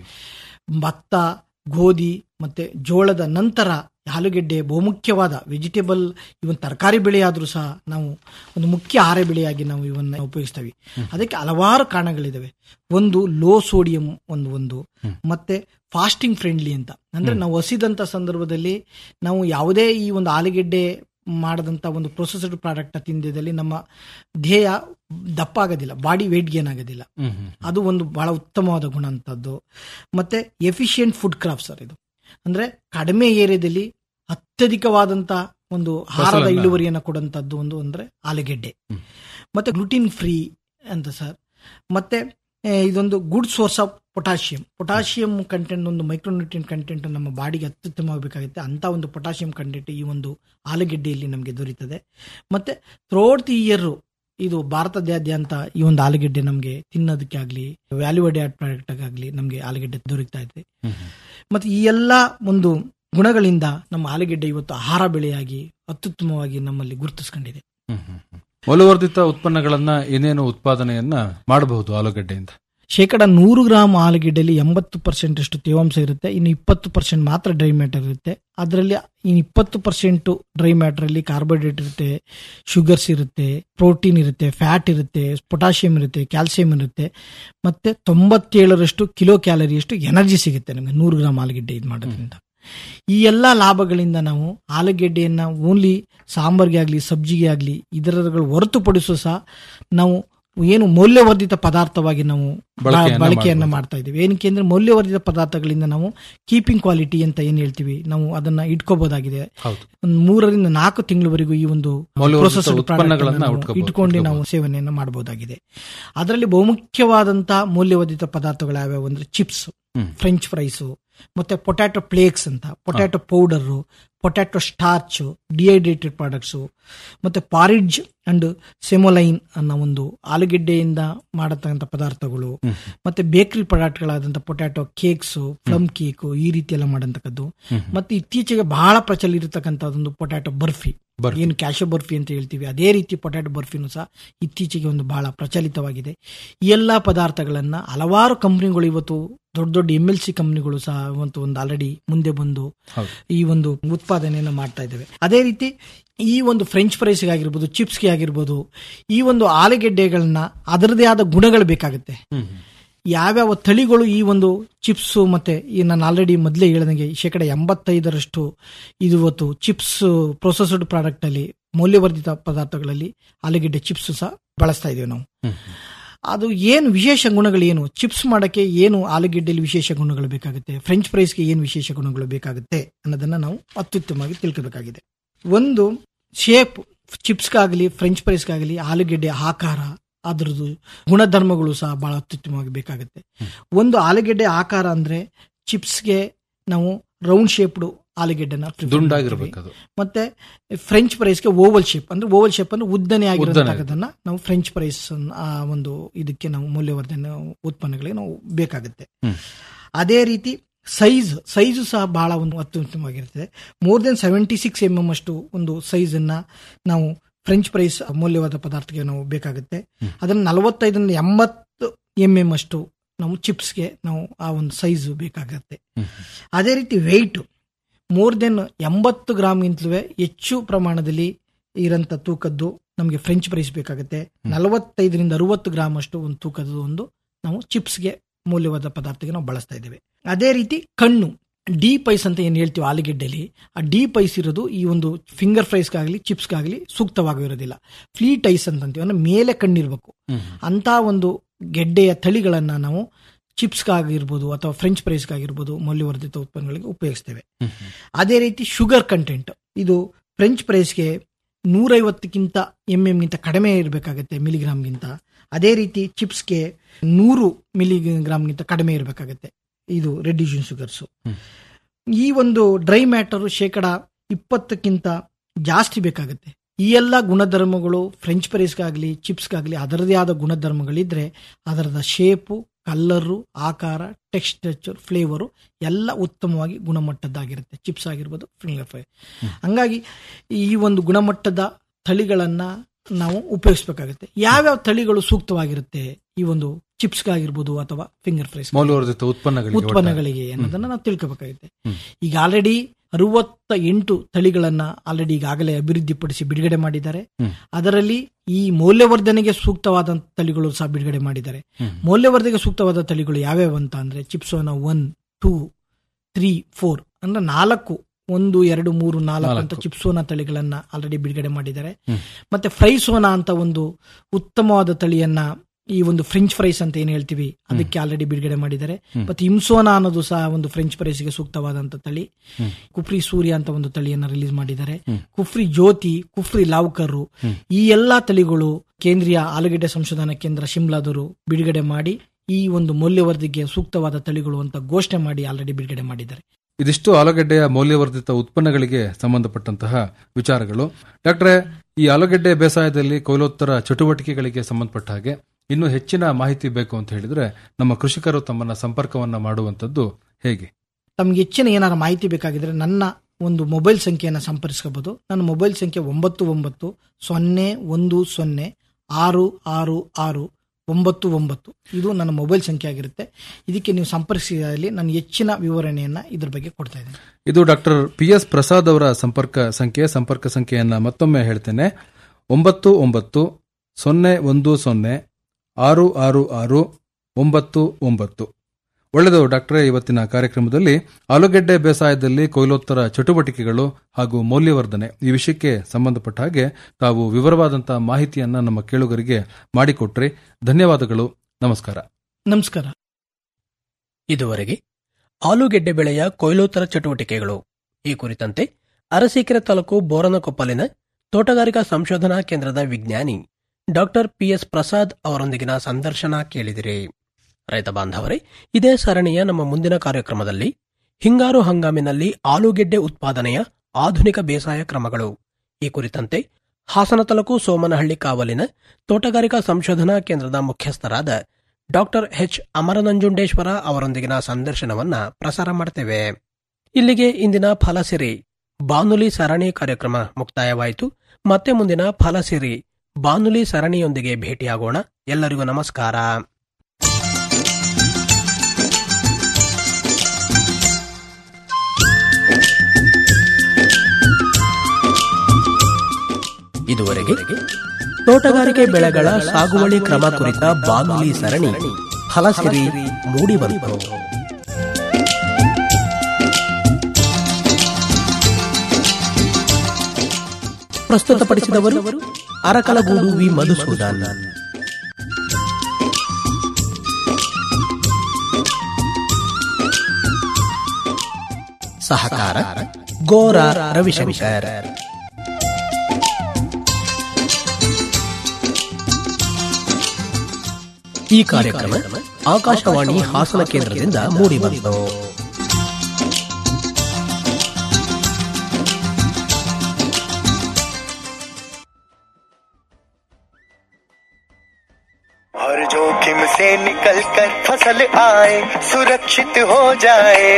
ಭತ್ತ ಗೋಧಿ ಮತ್ತೆ ಜೋಳದ ನಂತರ ಆಲೂಗೆಡ್ಡೆ ಬಹುಮುಖ್ಯವಾದ ವೆಜಿಟೇಬಲ್ ಇವನ್ ತರಕಾರಿ ಬೆಳೆಯಾದ್ರೂ ಸಹ ನಾವು ಒಂದು ಮುಖ್ಯ ಆಹಾರ ಬೆಳೆಯಾಗಿ ನಾವು ಇವನ್ನ ಉಪಯೋಗಿಸ್ತೇವೆ ಅದಕ್ಕೆ ಹಲವಾರು ಕಾರಣಗಳಿದಾವೆ ಒಂದು ಲೋ ಸೋಡಿಯಂ ಒಂದು ಒಂದು ಮತ್ತೆ ಫಾಸ್ಟಿಂಗ್ ಫ್ರೆಂಡ್ಲಿ ಅಂತ ಅಂದ್ರೆ ನಾವು ಹಸಿದಂತ ಸಂದರ್ಭದಲ್ಲಿ ನಾವು ಯಾವುದೇ ಈ ಒಂದು ಆಲೂಗೆಡ್ಡೆ ಮಾಡದಂತ ಒಂದು ಪ್ರೊಸೆಸ್ಡ್ ಪ್ರಾಡಕ್ಟ್ ತಿಂದಿದಲ್ಲಿ ನಮ್ಮ ದೇಹ ದಪ್ಪ ಆಗೋದಿಲ್ಲ ಬಾಡಿ ವೇಟ್ ಗೇನ್ ಆಗೋದಿಲ್ಲ ಹ್ಮ್, ಹ್ಮ್. ಅದು ಒಂದು ಬಹಳ ಉತ್ತಮವಾದ ಗುಣ ಅಂತದ್ದು ಮತ್ತೆ ಎಫಿಷಿಯಂಟ್ ಫುಡ್ ಕ್ರಾಪ್ ಸರ್ ಇದು ಅಂದ್ರೆ ಕಡಿಮೆ ಏರಿಯಾದಲ್ಲಿ ಅತ್ಯಧಿಕವಾದಂತ ಒಂದು ಆಹಾರದ ಫಸಲನ್ನ- ಇಳುವರಿಯನ್ನು ಕೊಡುವಂತದ್ದು ಒಂದು ಅಂದ್ರೆ ಆಲೂಗೆಡ್ಡೆ ಹ್ಮ್. ಮತ್ತೆ ಗ್ಲುಟಿನ್ ಫ್ರೀ ಅಂತ ಸರ್ ಮತ್ತೆ ಆ, ಇದೊಂದು good source of potassium potassium content ಒಂದು ಮೈಕ್ರೋನ್ಯೂಟ್ರಿಯನ್ ಕಂಟೆಂಟ್ ನಮ್ಮ ಬಾಡಿಗೆ ಅತ್ಯುತ್ತಮವಾಗಬೇಕಾಗುತ್ತೆ ಅಂತ ಒಂದು ಪೊಟ್ಯಾಷಿಯಂ ಕಂಟೆಂಟ್ ಈ ಒಂದು ಆಲೂಗೆಡ್ಡೆಯಲ್ಲಿ ನಮಗೆ ದೊರೀತದೆ ಮತ್ತೆ ಥ್ರೋಟ್ ದಿ ಇಯರ್ ಇದು ಭಾರತದಾದ್ಯಂತ ಈ ಒಂದು ಆಲೂಗೆಡ್ಡೆ ನಮಗೆ ತಿನ್ನೋದಕ್ಕೆ ಆಗ್ಲಿ ವ್ಯಾಲ್ಯೂ ಅಡ್ಯಾಡ್ ಪ್ರಾಡಕ್ಟ್ ಆಗಲಿ ನಮಗೆ ಆಲೂಗೆಡ್ಡೆ ದೊರಕ್ತಾ ಇದೆ ಮತ್ತೆ ಈ ಎಲ್ಲ ಒಂದು ಗುಣಗಳಿಂದ ನಮ್ಮ ಆಲೂಗೆಡ್ಡೆ ಇವತ್ತು ಆಹಾರ ಬೆಳೆಯಾಗಿ ಅತ್ಯುತ್ತಮವಾಗಿ ನಮ್ಮಲ್ಲಿ ಗುರುತಿಸ್ಕೊಂಡಿದೆ ಮೌಲ್ಯವರ್ಧಿತ ಉತ್ಪನ್ನಗಳನ್ನ ಏನೇನು ಉತ್ಪಾದನೆಯನ್ನ ಮಾಡಬಹುದು ಆಲೂಗಡ್ಡೆಯಿಂದ ಶೇಕಡ ನೂರು ಗ್ರಾಮ್ ಆಲೂಗೆಡ್ಡೆಯಲ್ಲಿ ಎಂಬತ್ತು ಪರ್ಸೆಂಟ್ ಅಷ್ಟು ತೇವಾಂಶ ಇರುತ್ತೆ ಇನ್ನು ಇಪ್ಪತ್ತು ಪರ್ಸೆಂಟ್ ಮಾತ್ರ ಡ್ರೈ ಮ್ಯಾಟರ್ ಇರುತ್ತೆ ಅದರಲ್ಲಿ ಇನ್ನು ಇಪ್ಪತ್ತು ಪರ್ಸೆಂಟ್ ಡ್ರೈ ಮ್ಯಾಟರ್ ಅಲ್ಲಿ ಕಾರ್ಬೋಹೈಡ್ರೇಟ್ ಇರುತ್ತೆ ಶುಗರ್ಸ್ ಇರುತ್ತೆ ಪ್ರೋಟೀನ್ ಇರುತ್ತೆ ಫ್ಯಾಟ್ ಇರುತ್ತೆ ಪೊಟ್ಯಾಷಿಯಂ ಇರುತ್ತೆ ಕ್ಯಾಲ್ಸಿಯಂ ಇರುತ್ತೆ ಮತ್ತೆ ತೊಂಬತ್ತೇಳರಷ್ಟು ಕಿಲೋ ಕ್ಯಾಲರಿಯಷ್ಟು ಎನರ್ಜಿ ಸಿಗುತ್ತೆ ನಮಗೆ ನೂರು ಗ್ರಾಮ್ ಆಲೂಗೆಡ್ಡೆ ಇದು ಮಾಡೋದ್ರಿಂದ ಈ ಎಲ್ಲಾ ಲಾಭಗಳಿಂದ ನಾವು ಆಲೂಗೆಡ್ಡೆಯನ್ನ ಓನ್ಲಿ ಸಾಂಬಾರ್ಗೆ ಆಗ್ಲಿ ಸಬ್ಜಿಗೆ ಆಗ್ಲಿ ಇದರಗಳು ಹೊರತುಪಡಿಸೋ ಸಹ ನಾವು ಏನು ಮೌಲ್ಯವರ್ಧಿತ ಪದಾರ್ಥವಾಗಿ ನಾವು ಬಳಕೆಯನ್ನ ಬಳಕೆಯನ್ನ ಮಾಡ್ಬೋದು. ಮಾಡ್ತಾ ಇದ್ದೀವಿ ಏನಕ್ಕೆ ಅಂದ್ರೆ ಮೌಲ್ಯವರ್ಧಿತ ಪದಾರ್ಥಗಳಿಂದ ನಾವು ಕೀಪಿಂಗ್ ಕ್ವಾಲಿಟಿ ಅಂತ ಏನ್ ಹೇಳ್ತೀವಿ ನಾವು ಅದನ್ನ ಇಟ್ಕೋಬಹುದಾಗಿದೆ ಹೌದು ಒಂದು ಮೂರರಿಂದ ನಾಲ್ಕು ತಿಂಗಳವರೆಗೂ ಈ ಒಂದು ಮೌಲ್ಯವರ್ಧಿತ processed product ಉತ್ಪನ್ನಗಳನ್ನ ಅನ್ನ ನಾವು ಉಟ್ಕೋಬಹುದು, ಇಟ್ಕೊಂಡು ನಾವು ಇಟ್ಕೋಬಹುದು. ಸೇವನೆಯನ್ನ ಮಾಡಬಹುದಾಗಿದೆ ಅದರಲ್ಲಿ ಬಹುಮುಖ್ಯವಾದಂತಹ ಮೌಲ್ಯವರ್ಧಿತ ಪದಾರ್ಥಗಳು ಯಾವ್ಯಾವು ಅಂದ್ರೆ ಚಿಪ್ಸ್ ಹ್ಮ್. ಫ್ರೆಂಚ್ ಫ್ರೈಸ್ ಮತ್ತೆ ಪೊಟ್ಯಾಟೊ ಪ್ಲೇಕ್ಸ್ ಅಂತ potato powder potato starch dehydrated products ಮತ್ತೆ ಪಾರಿಡ್ಜ್ ಅಂಡ್ ಸೆಮೊಲೈನ್ ಅನ್ನೋ ಒಂದು ಆಲೂಗೆಡ್ಡೆಯಿಂದ ಮಾಡತಕ್ಕಂಥ ಪದಾರ್ಥಗಳು ಮತ್ತೆ ಬೇಕರಿ ಪ್ರಾಡಕ್ಟ್ಗಳಾದಂಥ ಪೊಟ್ಯಾಟೊ ಕೇಕ್ಸ್ ಪ್ಲಮ್ ಕೇಕ್ ಈ ರೀತಿ ಎಲ್ಲ ಮಾಡಂತಕ್ಕದ್ದು ಮತ್ತೆ ಇತ್ತೀಚೆಗೆ ಬಹಳ ಪ್ರಚಲಿತ ಇರತಕ್ಕಂಥದ್ದೊಂದು ಪೊಟ್ಯಾಟೊ ಬರ್ಫಿ ಬರ್ಫಿ. ಏನು ಕ್ಯಾಶೋ ಬರ್ಫಿ ಅಂತ ಹೇಳ್ತೀವಿ ಅದೇ ರೀತಿ ಪೊಟ್ಯಾಟೊ ಬರ್ಫಿನೂ ಸಹ ಇತ್ತೀಚೆಗೆ ಒಂದು ಬಹಳ ಪ್ರಚಲಿತವಾಗಿದೆ ಈ ಎಲ್ಲಾ ಪದಾರ್ಥಗಳನ್ನ ಹಲವಾರು ಕಂಪನಿಗಳು ಇವತ್ತು ದೊಡ್ಡ ದೊಡ್ಡ ಎಂ ಎಲ್ ಸಿ ಕಂಪನಿಗಳು ಸಹ ಇವತ್ತು ಒಂದು ಆಲ್ರೆಡಿ ಮುಂದೆ ಬಂದು ಹೌದು. ಈ ಒಂದು ಉತ್ಪಾದನೆಯನ್ನ ಮಾಡ್ತಾ ಇದ್ದೇವೆ ಅದೇ ರೀತಿ ಈ ಒಂದು ಫ್ರೆಂಚ್ ಫ್ರೈಸ್ಗೆ ಆಗಿರ್ಬೋದು ಚಿಪ್ಸ್ಗೆ ಆಗಿರ್ಬೋದು ಈ ಒಂದು ಆಲೂಗೆಡ್ಡೆಗಳನ್ನ ಅದರದೇ ಆದ ಗುಣಗಳು ಬೇಕಾಗುತ್ತೆ ಹ್ಮ್ ಯಾವ್ಯಾವ ತಳಿಗಳು ಈ ಒಂದು ಚಿಪ್ಸ್ ಮತ್ತೆ ಈ ನಾನು ಆಲ್ರೆಡಿ ಮೊದಲೇ ಹೇಳಿದಂಗೆ ಶೇಕಡ ಎಂಬತ್ತೈದರಷ್ಟು ಇದು ಇವತ್ತು ಚಿಪ್ಸ್ ಪ್ರೊಸೆಸ್ಡ್ ಪ್ರಾಡಕ್ಟ್ ಅಲ್ಲಿ ಮೌಲ್ಯವರ್ಧಿತ ಪದಾರ್ಥಗಳಲ್ಲಿ ಆಲೂಗೆಡ್ಡೆ ಚಿಪ್ಸ್ ಸಹ ಬಳಸ್ತಾ ಇದೀವಿ ನಾವು ಹ್ಮ್ ಅದು ಏನು ವಿಶೇಷ ಗುಣಗಳು ಏನು ಚಿಪ್ಸ್ ಮಾಡಕ್ಕೆ ಏನು ಆಲೂಗೆಡ್ಡೆಯಲ್ಲಿ ವಿಶೇಷ ಗುಣಗಳು ಬೇಕಾಗುತ್ತೆ ಫ್ರೆಂಚ್ ಫ್ರೈಸ್ಗೆ ಏನು ವಿಶೇಷ ಗುಣಗಳು ಬೇಕಾಗುತ್ತೆ ಅನ್ನೋದನ್ನ ನಾವು ಅತ್ಯುತ್ತಮವಾಗಿ ತಿಳ್ಕೋಬೇಕಾಗಿದೆ ಒಂದು ಶೇಪ್ ಚಿಪ್ಸ್ಗಾಗಲಿ ಫ್ರೆಂಚ್ ಫ್ರೈಸ್ಗಾಗಲಿ ಆಲೂಗೆಡ್ಡೆ ಆಕಾರ ಅದ್ರದ್ದು ಗುಣಧರ್ಮಗಳು ಸಹ ಬಹಳ ಅತ್ಯುತ್ತಮವಾಗಿ ಬೇಕಾಗುತ್ತೆ ಒಂದು ಆಲೂಗೆಡ್ಡೆ ಆಕಾರ ಅಂದ್ರೆ ಚಿಪ್ಸ್ಗೆ ನಾವು ರೌಂಡ್ ಶೇಪ್ಡ್ ಆಲೂಗೆಡ್ಡೆನ prefer ಮಾಡ್ತೀವಿ. ದುಂಡಾಗಿರ್ಬೇಕು ಅದು ಮತ್ತೆ ಫ್ರೆಂಚ್ ಫ್ರೈಸ್ಗೆ ಓವಲ್ ಶೇಪ್ ಅಂದ್ರೆ ಓವಲ್ ಶೇಪ್ ಅಂದ್ರೆ ಉದ್ದನೆ ಉದ್ದನೆ. ಆಗಿರೋದನ್ನ ನಾವು ಫ್ರೆಂಚ್ ಫ್ರೈಸ್ ಆ ಒಂದು ಇದಕ್ಕೆ ನಾವು ಮೌಲ್ಯವರ್ಧನೆ ಉತ್ಪನ್ನಗಳಿಗೆ ನಾವು ಬೇಕಾಗುತ್ತೆ ಹ್ಮ್. ಅದೇ ರೀತಿ ಸೈಜ್ ಸೈಜು ಸಹ ಬಹಳ ಒಂದು ಅತ್ಯುತ್ತಮವಾಗಿರ್ತದೆ more than seventy six M M ಅಷ್ಟು ಒಂದು ಸೈಜ್ ಅನ್ನ ನಾವು ಫ್ರೆಂಚ್ ಫ್ರೈಸ್ ಮೌಲ್ಯವಾದ ಪದಾರ್ಥಕ್ಕೆ ನಾವು ಬೇಕಾಗುತ್ತೆ ಅದನ್ನ ನಲವತ್ತೈದರಿಂದ ಎಂಬತ್ತು ಎಂ ಎಂ ಅಷ್ಟು ನಾವು ಚಿಪ್ಸ್ಗೆ ನಾವು ಆ ಒಂದು ಸೈಜ್ ಬೇಕಾಗತ್ತೆ ಅದೇ ರೀತಿ ವೆಯ್ಟ್ ಮೋರ್ ದೆನ್ ಎಂಬತ್ತು ಗ್ರಾಮ್ಗಿಂತಲೂ ಹೆಚ್ಚು ಪ್ರಮಾಣದಲ್ಲಿ ಇರಂತ ತೂಕದ್ದು ನಮಗೆ ಫ್ರೆಂಚ್ ಫ್ರೈಸ್ ಬೇಕಾಗುತ್ತೆ ನಲವತ್ತೈದರಿಂದ ಅರವತ್ತು ಗ್ರಾಮ್ ಅಷ್ಟು ಒಂದು ತೂಕದ ಒಂದು ನಾವು ಚಿಪ್ಸ್ಗೆ ಮೌಲ್ಯವಾದ ಪದಾರ್ಥಕ್ಕೆ ನಾವು ಬಳಸ್ತಾ ಇದ್ದೇವೆ ಅದೇ ರೀತಿ ಕಣ್ಣು ಡೀಪ್ ಐಸ್ ಅಂತ ಏನ್ ಹೇಳ್ತೀವಿ ಆಲೂಗೆಡ್ಡೆಲಿ ಆ ಡೀಪ್ ಐಸ್ ಇರೋದು ಈ ಒಂದು ಫಿಂಗರ್ ಫ್ರೈಸ್ಗಾಗಲಿ ಚಿಪ್ಸ್ಗಾಗಲಿ ಸೂಕ್ತವಾಗಿರೋದಿಲ್ಲ ಫ್ಲೀಟ್ ಐಸ್ ಅಂತ ಅಂತೀವಿ ಅಂದ್ರೆ ಮೇಲೆ ಕಣ್ಣಿರ್ಬೇಕು ಅಂತ ಒಂದು ಗೆಡ್ಡೆಯ ತಳಿಗಳನ್ನ ನಾವು ಚಿಪ್ಸ್ಗಾಗಿರ್ಬೋದು ಅಥವಾ ಫ್ರೆಂಚ್ ಫ್ರೈಸ್ಗಾಗಿರ್ಬೋದು ಮೌಲ್ಯವರ್ಧಿತ ಉತ್ಪನ್ನಗಳಿಗೆ ಉಪಯೋಗಿಸ್ತೇವೆ ಅದೇ ರೀತಿ ಶುಗರ್ ಕಂಟೆಂಟ್ ಇದು ಫ್ರೆಂಚ್ ಫ್ರೈಸ್ಗೆ ನೂರೈವತ್ತಕ್ಕಿಂತ ಎಂ ಎಂಗಿಂತ ಕಡಿಮೆ ಇರಬೇಕಾಗತ್ತೆ ಮಿಲಿಗ್ರಾಮ್ಗಿಂತ ಅದೇ ರೀತಿ ಚಿಪ್ಸ್ಗೆ ನೂರು ಮಿಲಿಗ್ರಾಮ್ಗಿಂತ ಕಡಿಮೆ ಇರಬೇಕಾಗತ್ತೆ ಇದು ರೆಡ್ಯೂಷನ್ ಶುಗರ್ಸ್ ಈ ಒಂದು ಡ್ರೈ ಮ್ಯಾಟರ್ ಶೇಕಡ ಇಪ್ಪತ್ತಕ್ಕಿಂತ ಜಾಸ್ತಿ ಬೇಕಾಗುತ್ತೆ ಈ ಎಲ್ಲ ಗುಣಧರ್ಮಗಳು ಫ್ರೆಂಚ್ ಫ್ರೈಸ್ಗಾಗ್ಲಿ ಚಿಪ್ಸ್ಗಾಗ್ಲಿ ಅದರದೇ ಆದ ಗುಣಧರ್ಮಗಳಿದ್ರೆ ಅದರದ ಶೇಪು ಕಲ್ಲರು ಆಕಾರ ಟೆಕ್ಸ್ಟರ್ ಫ್ಲೇವರು ಎಲ್ಲ ಉತ್ತಮವಾಗಿ ಗುಣಮಟ್ಟದ್ದಾಗಿರುತ್ತೆ ಚಿಪ್ಸ್ ಆಗಿರ್ಬೋದು ಫಿಂಗರ್ ಫ್ರೈ ಹಂಗಾಗಿ ಈ ಒಂದು ಗುಣಮಟ್ಟದ ತಳಿಗಳನ್ನ ನಾವು ಉಪಯೋಗಿಸ್ಬೇಕಾಗುತ್ತೆ ಯಾವ್ಯಾವ ತಳಿಗಳು ಸೂಕ್ತವಾಗಿರುತ್ತೆ ಈ ಒಂದು ಚಿಪ್ಸ್ಗಾಗಿರ್ಬೋದು ಅಥವಾ ಫಿಂಗರ್ ಫ್ರೈಸ್ ಮೌಲ್ಯವರ್ಧಿತ ಉತ್ಪನ್ನಗಳಿಗೆ ಒಟ್ಟಾರೆ. ಉತ್ಪನ್ನಗಳಿಗೆ ಅನ್ನೋದನ್ನ ನಾವು ತಿಳ್ಕೋಬೇಕಾಗುತ್ತೆ ಹ್ಮ್. ಈಗ ಆಲ್ರೆಡಿ ಅರವತ್ತ ಎಂಟು ತಳಿಗಳನ್ನ ಆಲ್ರೆಡಿ ಈಗಾಗಲೇ ಅಭಿವೃದ್ಧಿಪಡಿಸಿ ಬಿಡುಗಡೆ ಮಾಡಿದ್ದಾರೆ ಹ್ಮ್. ಅದರಲ್ಲಿ ಈ ಮೌಲ್ಯವರ್ಧನೆಗೆ ಸೂಕ್ತವಾದ ತಳಿಗಳು ಸಹ ಬಿಡುಗಡೆ ಮಾಡಿದ್ದಾರೆ ಹ್ಮ್. ಮೌಲ್ಯವರ್ಧನೆಗೆ ಸೂಕ್ತವಾದ ತಳಿಗಳು ಯಾವ್ಯಾವ ಅಂತ ಅಂದ್ರೆ ಚಿಪ್ಸೋನ ಒನ್ ಟೂ ತ್ರೀ ಫೋರ್ ಅಂದ್ರೆ ನಾಲ್ಕು ಒಂದು ಎರಡು ಮೂರು ನಾಲ್ಕು ಅಂತ ನಾಲ್ಕು. ಚಿಪ್ಸೋನ ತಳಿಗಳನ್ನ ಆಲ್ರೆಡಿ ಬಿಡುಗಡೆ ಮಾಡಿದ್ದಾರೆ ಹ್ಮ್. ಮತ್ತೆ ಫ್ರೈಸೋನಾ ಅಂತ ಒಂದು ಉತ್ತಮವಾದ ತಳಿಯನ್ನ ಈ ಒಂದು ಫ್ರೆಂಚ್ ಫ್ರೈಸ್ ಅಂತ ಏನ್ ಹೇಳ್ತೀವಿ ಅದಕ್ಕೆ ಆಲ್ರೆಡಿ ಬಿಡುಗಡೆ ಮಾಡಿದ್ದಾರೆ ಹ್ಮ್. ಮತ್ತೆ ಇಮ್ಸೋನಾ ಅನ್ನೋದು ಸಹ ಒಂದು ಫ್ರೆಂಚ್ ಫ್ರೈಸ್ಗೆ ಸೂಕ್ತವಾದಂತ ತಳಿ ಹ್ಮ್. ಕುಫ್ರಿ ಸೂರ್ಯ ಅಂತ ಒಂದು ತಳಿಯನ್ನ ರಿಲೀಸ್ ಮಾಡಿದ್ದಾರೆ ಹ್ಮ್. ಕುಫ್ರಿ ಜ್ಯೋತಿ ಕುಫ್ರಿ ಲಾವ್ಕರು ಹ್ಮ್. ಈ ಎಲ್ಲಾ ತಳಿಗಳು ಕೇಂದ್ರೀಯ ಆಲೂಗೆಡ್ಡೆ ಸಂಶೋಧನಾ ಕೇಂದ್ರ ಶಿಮ್ಲಾದವರು ಬಿಡುಗಡೆ ಮಾಡಿ ಈ ಒಂದು ಮೌಲ್ಯವರ್ಧಿಗೆ ಸೂಕ್ತವಾದ ತಳಿಗಳು ಅಂತ ಘೋಷಣೆ ಮಾಡಿ ಆಲ್ರೆಡಿ ಬಿಡುಗಡೆ ಮಾಡಿದ್ದಾರೆ ಇದಿಷ್ಟು ಆಲೂಗಡ್ಡೆಯ ಮೌಲ್ಯವರ್ಧಿತ ಉತ್ಪನ್ನಗಳಿಗೆ ಸಂಬಂಧಪಟ್ಟಂತಹ ವಿಚಾರಗಳು ಡಾಕ್ಟ್ರೆ ಈ ಆಲೂಗೆಡ್ಡೆ ಬೇಸಾಯದಲ್ಲಿ ಕೊಯ್ಲೋತ್ತರ ಚಟುವಟಿಕೆಗಳಿಗೆ ಸಂಬಂಧಪಟ್ಟ ಹಾಗೆ ಇನ್ನೂ ಹೆಚ್ಚಿನ ಮಾಹಿತಿ ಬೇಕು ಅಂತ ಹೇಳಿದ್ರೆ ನಮ್ಮ ಕೃಷಿಕರು ತಮ್ಮನ್ನ ಸಂಪರ್ಕವನ್ನ ಮಾಡುವಂತದ್ದು ಹೇಗೆ ತಮ್ಗೆ ಹೆಚ್ಚಿನ ಏನಾರ ಮಾಹಿತಿ ಬೇಕಾಗಿದ್ರೆ ನನ್ನ ಒಂದು ಮೊಬೈಲ್ ಸಂಖ್ಯೆಯನ್ನು ಸಂಪರ್ಕಿಸಬಹುದು ನನ್ನ ಮೊಬೈಲ್ ಸಂಖ್ಯೆ ಒಂಬತ್ತು ಒಂಬತ್ತು ಸೊನ್ನೆ ಒಂದು ಸೊನ್ನೆ ಆರು ಆರು ಆರು ಒಂಬತ್ತು ಒಂಬತ್ತು ಇದು ನನ್ನ ಮೊಬೈಲ್ ಸಂಖ್ಯೆ ಆಗಿರುತ್ತೆ ಇದಕ್ಕೆ ನೀವು ಸಂಪರ್ಕಿಸಿದಲ್ಲಿ ನಾನು ಹೆಚ್ಚಿನ ವಿವರಣೆಯನ್ನ ಇದ್ರ ಬಗ್ಗೆ ಕೊಡ್ತಾ ಇದ್ದೇನೆ ಇದು ಡಾಕ್ಟರ್ ಪಿ ಎಸ್ ಪ್ರಸಾದ್ ಅವರ ಸಂಪರ್ಕ ಸಂಖ್ಯೆ ಸಂಪರ್ಕ ಸಂಖ್ಯೆಯನ್ನ ಮತ್ತೊಮ್ಮೆ ಹೇಳ್ತೇನೆ ಒಂಬತ್ತು ಒಂಬತ್ತು ಸೊನ್ನೆ ಒಂದು ಸೊನ್ನೆ ಆರು ಆರು ಆರು ಒಂಬತ್ತು ಒಂಬತ್ತು ಒಳ್ಳೆಯದು ಡಾಕ್ಟರೇ ಇವತ್ತಿನ ಕಾರ್ಯಕ್ರಮದಲ್ಲಿ ಆಲೂಗೆಡ್ಡೆ ಬೇಸಾಯದಲ್ಲಿ ಕೊಯ್ಲೋತ್ತರ ಚಟುವಟಿಕೆಗಳು ಹಾಗೂ ಮೌಲ್ಯವರ್ಧನೆ ಈ ವಿಷಯಕ್ಕೆ ಸಂಬಂಧಪಟ್ಟ ಹಾಗೆ ತಾವು ವಿವರವಾದಂತಹ ಮಾಹಿತಿಯನ್ನ ನಮ್ಮ ಕೇಳುಗರಿಗೆ ಮಾಡಿಕೊಟ್ರಿ ಧನ್ಯವಾದಗಳು ನಮಸ್ಕಾರ ನಮಸ್ಕಾರ ಇದುವರೆಗೆ ಆಲೂಗೆಡ್ಡೆ ಬೆಳೆಯ ಕೊಯ್ಲೋತ್ತರ ಚಟುವಟಿಕೆಗಳು ಈ ಕುರಿತಂತೆ ಅರಸೀಕೆರೆ ತಾಲೂಕು ಬೋರನಕೊಪ್ಪಲಿನ ತೋಟಗಾರಿಕಾ ಸಂಶೋಧನಾ ಕೇಂದ್ರದ ವಿಜ್ಞಾನಿ ಡಾಕ್ಟರ್ ಪಿಎಸ್ ಪ್ರಸಾದ್ ಅವರೊಂದಿಗಿನ ಸಂದರ್ಶನ ಕೇಳಿದಿರಿ ರೈತ ಬಾಂಧವರೇ ಇದೇ ಸರಣಿಯ ನಮ್ಮ ಮುಂದಿನ ಕಾರ್ಯಕ್ರಮದಲ್ಲಿ ಹಿಂಗಾರು ಹಂಗಾಮಿನಲ್ಲಿ ಆಲೂಗೆಡ್ಡೆ ಉತ್ಪಾದನೆಯ ಆಧುನಿಕ ಬೇಸಾಯ ಕ್ರಮಗಳು ಈ ಕುರಿತಂತೆ ಹಾಸನ ತಾಲೂಕು ಸೋಮನಹಳ್ಳಿ ಕಾವಲಿನ ತೋಟಗಾರಿಕಾ ಸಂಶೋಧನಾ ಕೇಂದ್ರದ ಮುಖ್ಯಸ್ಥರಾದ ಡಾಕ್ಟರ್ ಎಚ್ ಅಮರನಂಜುಂಡೇಶ್ವರ ಅವರೊಂದಿಗಿನ ಸಂದರ್ಶನವನ್ನ ಪ್ರಸಾರ ಮಾಡ್ತೇವೆ ಇಲ್ಲಿಗೆ ಇಂದಿನ ಫಲಸಿರಿ ಬಾನುಲಿ ಸರಣಿ ಕಾರ್ಯಕ್ರಮ ಮುಕ್ತಾಯವಾಯಿತು ಮತ್ತೆ ಮುಂದಿನ ಫಲಸಿರಿ ಬಾನುಲಿ ಸರಣಿಯೊಂದಿಗೆ ಭೇಟಿಯಾಗೋಣ ಎಲ್ಲರಿಗೂ ನಮಸ್ಕಾರ ಇದುವರೆಗೆ ತೋಟಗಾರಿಕೆ ಬೆಳೆಗಳ ಸಾಗುವಳಿ ಕ್ರಮ ಕುರಿತ ಬಾನುಲಿ ಸರಣಿ ಫಲಸಿರಿ ಮೂಡಿಬಂತು ಪ್ರಸ್ತುತಪಡಿಸಿದವರು ಅರಕಲಗೂಡು ವಿ ಮಧುಸೂದನ್ ಸಹಕಾರ ಗೋರ ರವಿಶಂಕರ್ ಈ ಕಾರ್ಯಕ್ರಮ ಆಕಾಶವಾಣಿ ಹಾಸನ ಕೇಂದ್ರದಿಂದ ಮೂಡಿಬಂತು हर जोखिम से निकल कर फसल आए सुरक्षित हो जाए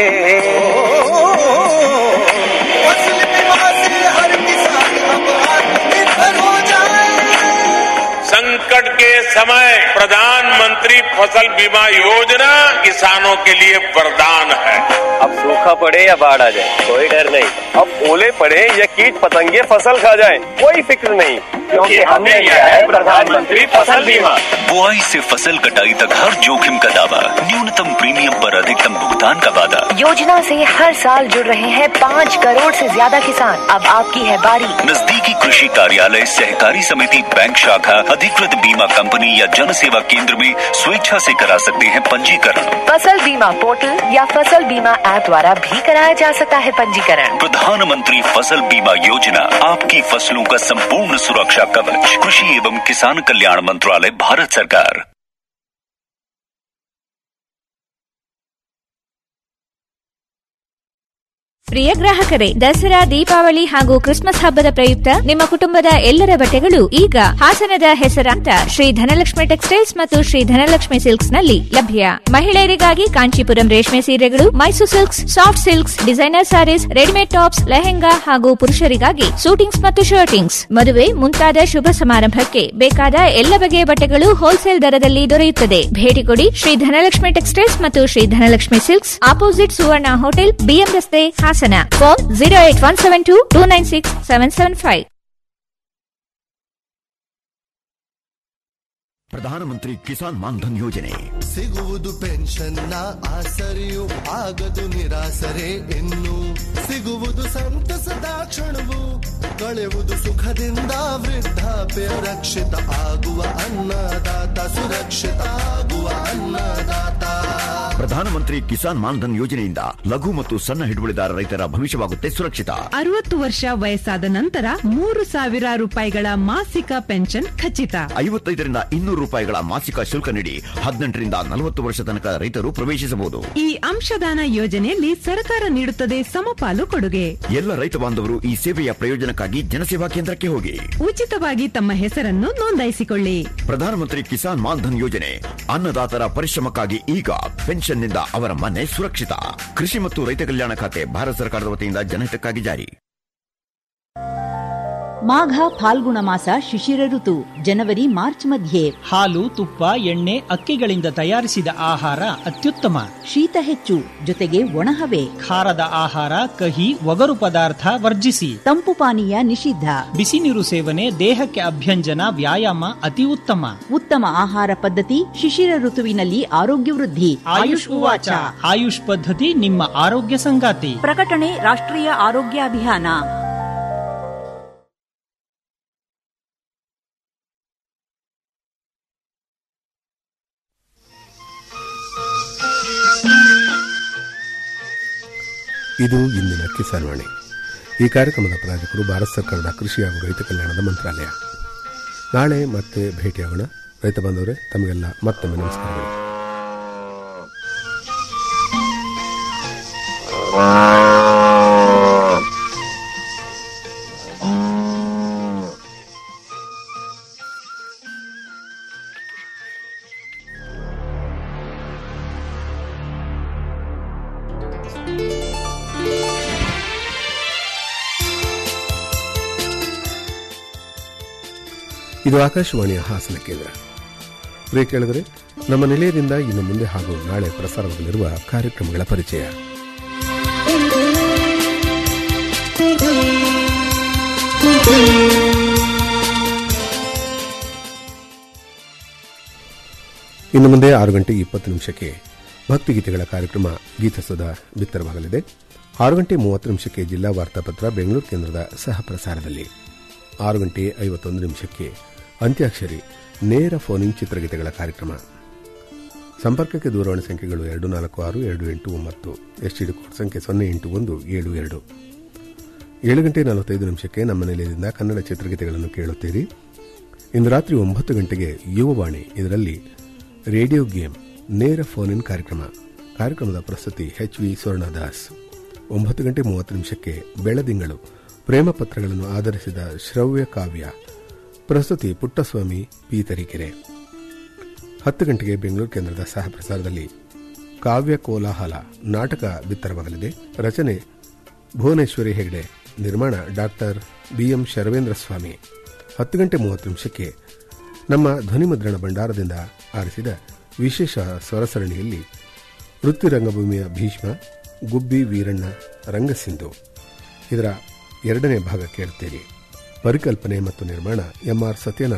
फसल बीमा से हर किसान अब आत्मनिर्भर हो जाए संकट के समय प्रधानमंत्री फसल बीमा योजना किसानों के लिए वरदान है अब सूखा पड़े या बाढ़ आ जाए कोई डर नहीं अब ओले पड़े या कीट पतंगे फसल खा जाए कोई फिक्र नहीं क्योंकि हमने लिया है प्रधानमंत्री फसल बीमा बुआई से फसल कटाई तक हर जोखिम का दावा न्यूनतम प्रीमियम पर अधिकतम भुगतान का वादा योजना से हर साल जुड़ रहे हैं पाँच करोड़ से ज्यादा किसान अब आपकी है बारी नजदीकी कृषि कार्यालय सहकारी समिति बैंक शाखा अधिकृत बीमा कंपनी या जन सेवा केंद्र में स्वेच्छा से करा सकते हैं पंजीकरण फसल बीमा पोर्टल या फसल बीमा ऐप द्वारा भी कराया जा सकता है पंजीकरण प्रधानमंत्री फसल बीमा योजना आपकी फसलों का संपूर्ण सुरक्षा कवच कृषि एवं किसान कल्याण मंत्रालय भारत सरकार ಪ್ರಿಯ ಗ್ರಾಹಕರೇ ದಸರಾ ದೀಪಾವಳಿ ಹಾಗೂ ಕ್ರಿಸ್ಮಸ್ ಹಬ್ಬದ ಪ್ರಯುಕ್ತ ನಿಮ್ಮ ಕುಟುಂಬದ ಎಲ್ಲರ ಬಟ್ಟೆಗಳು ಈಗ ಹಾಸನದ ಹೆಸರಾಂತ ಶ್ರೀ ಧನಲಕ್ಷ್ಮಿ ಟೆಕ್ಸ್ಟೈಲ್ಸ್ ಮತ್ತು ಶ್ರೀ ಧನಲಕ್ಷ್ಮಿ ಸಿಲ್ಕ್ಸ್ ನಲ್ಲಿ ಲಭ್ಯ ಮಹಿಳೆಯರಿಗಾಗಿ ಕಾಂಚೀಪುರಂ ರೇಷ್ಮೆ ಸೀರೆಗಳು Mysuru silks soft silks designer saris readymade tops lehenga ಹಾಗೂ ಪುರುಷರಿಗಾಗಿ ಸೂಟಿಂಗ್ಸ್ ಮತ್ತು ಶರ್ಟಿಂಗ್ಸ್ ಮದುವೆ ಮುಂತಾದ ಶುಭ ಸಮಾರಂಭಕ್ಕೆ ಬೇಕಾದ ಎಲ್ಲ ಬಗೆಯ ಬಟ್ಟೆಗಳು ಹೋಲ್ಸೇಲ್ ದರದಲ್ಲಿ ದೊರೆಯುತ್ತದೆ ಭೇಟಿ ಕೊಡಿ ಶ್ರೀ ಧನಲಕ್ಷ್ಮಿ ಟೆಕ್ಸ್ಟೈಲ್ಸ್ ಮತ್ತು Shri Dhanalakshmi silks opposite Suvarna hotel BM ರಸ್ತೆ Hassan phone zero eight one seven two two nine six seven seven five Pradhanmantri Kisan Maandhan ಯೋಜನೆ ಸಿಗುವುದು ಪೆನ್ಷನ್ನ ಆಸರೆಯು ಆಗದು ನಿರಾಸರೆ ಇನ್ನು ಸಿಗುವುದು ಸಂತಸದ ಕ್ಷಣವು ಕಳೆಯುವುದು ಸುಖದಿಂದ ವೃದ್ಧಾಪ್ಯ ರಕ್ಷಿತ ಆಗುವ ಅನ್ನದಾತ ಸುರಕ್ಷಿತ ಆಗುವ ಅನ್ನದಾತ ಪ್ರಧಾನಮಂತ್ರಿ ಕಿಸಾನ್ ಮಾನ್ಧನ್ ಯೋಜನೆಯಿಂದ ಲಘು ಮತ್ತು ಸಣ್ಣ ಹಿಡುವಳಿದಾರ ರೈತರ ಭವಿಷ್ಯವಾಗುತ್ತೆ ಸುರಕ್ಷಿತ ಅರವತ್ತು ವರ್ಷ ವಯಸ್ಸಾದ ನಂತರ ಮೂರು ಸಾವಿರ ರೂಪಾಯಿಗಳ ಮಾಸಿಕ ಪೆನ್ಷನ್ ಖಚಿತ ಐವತ್ತೈದರಿಂದ ಇನ್ನೂರು ರೂಪಾಯಿಗಳ ಮಾಸಿಕ ಶುಲ್ಕ ನೀಡಿ ಹದಿನೆಂಟರಿಂದ ನಲವತ್ತು ವರ್ಷ ತನಕ ರೈತರು ಪ್ರವೇಶಿಸಬಹುದು ಈ ಅಂಶದಾನ ಯೋಜನೆಯಲ್ಲಿ ಸರ್ಕಾರ ನೀಡುತ್ತದೆ ಸಮಪಾಲು ಕೊಡುಗೆ ಎಲ್ಲ ರೈತ ಬಾಂಧವರು ಈ ಸೇವೆಯ ಪ್ರಯೋಜನಕ್ಕಾಗಿ ಜನಸೇವಾ ಕೇಂದ್ರಕ್ಕೆ ಹೋಗಿ ಉಚಿತವಾಗಿ ತಮ್ಮ ಹೆಸರನ್ನು ನೋಂದಾಯಿಸಿಕೊಳ್ಳಿ ಪ್ರಧಾನಮಂತ್ರಿ ಕಿಸಾನ್ ಮಾನ್ಧನ್ ಯೋಜನೆ ಅನ್ನದಾತರ ಪರಿಶ್ರಮಕ್ಕಾಗಿ ಈಗ ಪೆನ್ಷನ್ನಿಂದ ಅವರ ಮನೆ ಸುರಕ್ಷಿತ ಕೃಷಿ ಮತ್ತು ರೈತ ಕಲ್ಯಾಣ ಖಾತೆ ಭಾರತ ಸರ್ಕಾರದ ವತಿಯಿಂದ ಜನಹಿತಕ್ಕಾಗಿ ಜಾರಿ ಮಾಘ ಫಾಲ್ಗುಣ ಮಾಸ ಶಿಶಿರ ಋತು ಜನವರಿ ಮಾರ್ಚ್ ಮಧ್ಯೆ ಹಾಲು ತುಪ್ಪ ಎಣ್ಣೆ ಅಕ್ಕಿಗಳಿಂದ ತಯಾರಿಸಿದ ಆಹಾರ ಅತ್ಯುತ್ತಮ ಶೀತ ಹೆಚ್ಚು ಜೊತೆಗೆ ಒಣಹವೆ ಖಾರದ ಆಹಾರ ಕಹಿ ಒಗರು ಪದಾರ್ಥ ವರ್ಜಿಸಿ ತಂಪು ಪಾನೀಯ ನಿಷಿದ್ಧ ಬಿಸಿ ನೀರು ಸೇವನೆ ದೇಹಕ್ಕೆ ಅಭ್ಯಂಜನ ವ್ಯಾಯಾಮ ಅತಿ ಉತ್ತಮ ಉತ್ತಮ ಆಹಾರ ಪದ್ಧತಿ ಶಿಶಿರ ಋತುವಿನಲ್ಲಿ ಆರೋಗ್ಯ ವೃದ್ಧಿ ಆಯುಷ್ ಉವಾಚ ಆಯುಷ್ ಪದ್ಧತಿ ನಿಮ್ಮ ಆರೋಗ್ಯ ಸಂಗಾತಿ ಪ್ರಕಟಣೆ ರಾಷ್ಟ್ರೀಯ ಆರೋಗ್ಯ ಅಭಿಯಾನ ಇದು ಇಂದಿನ ಕಿಸಾನ್ ವಾಣಿ ಈ ಕಾರ್ಯಕ್ರಮದ ಪ್ರಾಯೋಜಕರು ಭಾರತ ಸರ್ಕಾರದ ಕೃಷಿ ಹಾಗೂ ರೈತ ಕಲ್ಯಾಣದ ಮಂತ್ರಾಲಯ ನಾಳೆ ಮತ್ತೆ ಭೇಟಿಯಾಗೋಣ ರೈತ ಬಾಂಧವರೇ ತಮಗೆಲ್ಲ ಮತ್ತೊಮ್ಮೆ ನಮಸ್ಕಾರಗಳು ಇದು ಆಕಾಶವಾಣಿಯ ಹಾಸನ ಕೇಂದ್ರ ಪ್ರಿಯ ಕೇಳಿದರೆ ನಮ್ಮ ನಿಲಯದಿಂದ ಇನ್ನು ಮುಂದೆ ಹಾಗೂ ನಾಳೆ ಪ್ರಸಾರವಾಗಲಿರುವ ಕಾರ್ಯಕ್ರಮಗಳ ಪರಿಚಯ ಇನ್ನು ಮುಂದೆ ಆರು ಗಂಟೆ ಇಪ್ಪತ್ತು ನಿಮಿಷಕ್ಕೆ ಭಕ್ತಿಗೀತೆಗಳ ಕಾರ್ಯಕ್ರಮ ಗೀತಸುಧಾ ಬಿತ್ತರವಾಗಲಿದೆ ಆರು ಗಂಟೆ ಮೂವತ್ತು ನಿಮಿಷಕ್ಕೆ ಜಿಲ್ಲಾ ವಾರ್ತಾಪತ್ರ ಬೆಂಗಳೂರು ಕೇಂದ್ರದ ಸಹ ಪ್ರಸಾರದಲ್ಲಿ ಆರು ಗಂಟೆ ಐವತ್ತೊಂದು ನಿಮಿಷಕ್ಕೆ ಅಂತ್ಯಾಕ್ಷರಿ ನೇರ ಫೋನಿಂಗ್ ಚಿತ್ರಗೀತೆಗಳ ಕಾರ್ಯಕ್ರಮ ಸಂಪರ್ಕಕ್ಕೆ ದೂರವಾಣಿ ಸಂಖ್ಯೆಗಳು ಎರಡು ನಾಲ್ಕು ಆರು ಎರಡು ಎಂಟು ಒಂಬತ್ತು ಎಸ್ಟಿಡಿ ಕೋಡ್ ಸಂಖ್ಯೆ ಸೊನ್ನೆ ಎಂಟು ಒಂದು ಏಳು ಎರಡು ಏಳು ಗಂಟೆ ನಲವತ್ತೈದು ನಿಮಿಷಕ್ಕೆ ನಮ್ಮ ನಿಲಯದಿಂದ ಕನ್ನಡ ಚಿತ್ರಗೀತೆಗಳನ್ನು ಕೇಳುತ್ತೀರಿ ಇಂದು ರಾತ್ರಿ ಒಂಬತ್ತು ಗಂಟೆಗೆ ಯುವವಾಣಿ ಇದರಲ್ಲಿ ರೇಡಿಯೋ ಗೇಮ್ ನೇರ ಫೋನ್ ಇನ್ ಕಾರ್ಯಕ್ರಮ ಕಾರ್ಯಕ್ರಮದ ಪ್ರಸ್ತುತಿ ಎಚ್ ವಿ ಸ್ವರ್ಣದಾಸ್ ಒಂಬತ್ತು ಗಂಟೆ ಮೂವತ್ತು ನಿಮಿಷಕ್ಕೆ ಬೆಳದಿಂಗಳು ಪ್ರೇಮ ಪತ್ರಗಳನ್ನು ಆಧರಿಸಿದ ಶ್ರವ್ಯ ಕಾವ್ಯ ಪ್ರಸ್ತುತಿ ಪುಟ್ಟಸ್ವಾಮಿ ಪಿ ತರೀಕೆರೆ ಹತ್ತು ಗಂಟೆಗೆ ಬೆಂಗಳೂರು ಕೇಂದ್ರದ ಸಹ ಪ್ರಸಾರದಲ್ಲಿ ಕಾವ್ಯ ಕೋಲಾಹಲ ನಾಟಕ ಬಿತ್ತರವಾಗಲಿದೆ ರಚನೆ ಭುವನೇಶ್ವರಿ ಹೆಗ್ಡೆ ನಿರ್ಮಾಣ ಡಾಕ್ಟರ್ ಬಿಎಂ ಶರವೇಂದ್ರ ಸ್ವಾಮಿ ಹತ್ತು ಗಂಟೆ ಮೂವತ್ತು ನಿಮಿಷಕ್ಕೆ ನಮ್ಮ ಧ್ವನಿಮುದ್ರಣ ಭಂಡಾರದಿಂದ ಆರಿಸಿದ ವಿಶೇಷ ಸ್ವರಸರಣಿಯಲ್ಲಿ ವೃತ್ತಿ ರಂಗಭೂಮಿಯ ಭೀಷ್ಮ ಗುಬ್ಬಿ ವೀರಣ್ಣ ರಂಗಸಿಂಧು ಇದರ ಎರಡನೇ ಭಾಗ ಕೇಳುತ್ತೀರಿ ಪರಿಕಲ್ಪನೆ ಮತ್ತು ನಿರ್ಮಾಣ ಎಂಆರ್ ಸತ್ಯನಾರಾಯಣ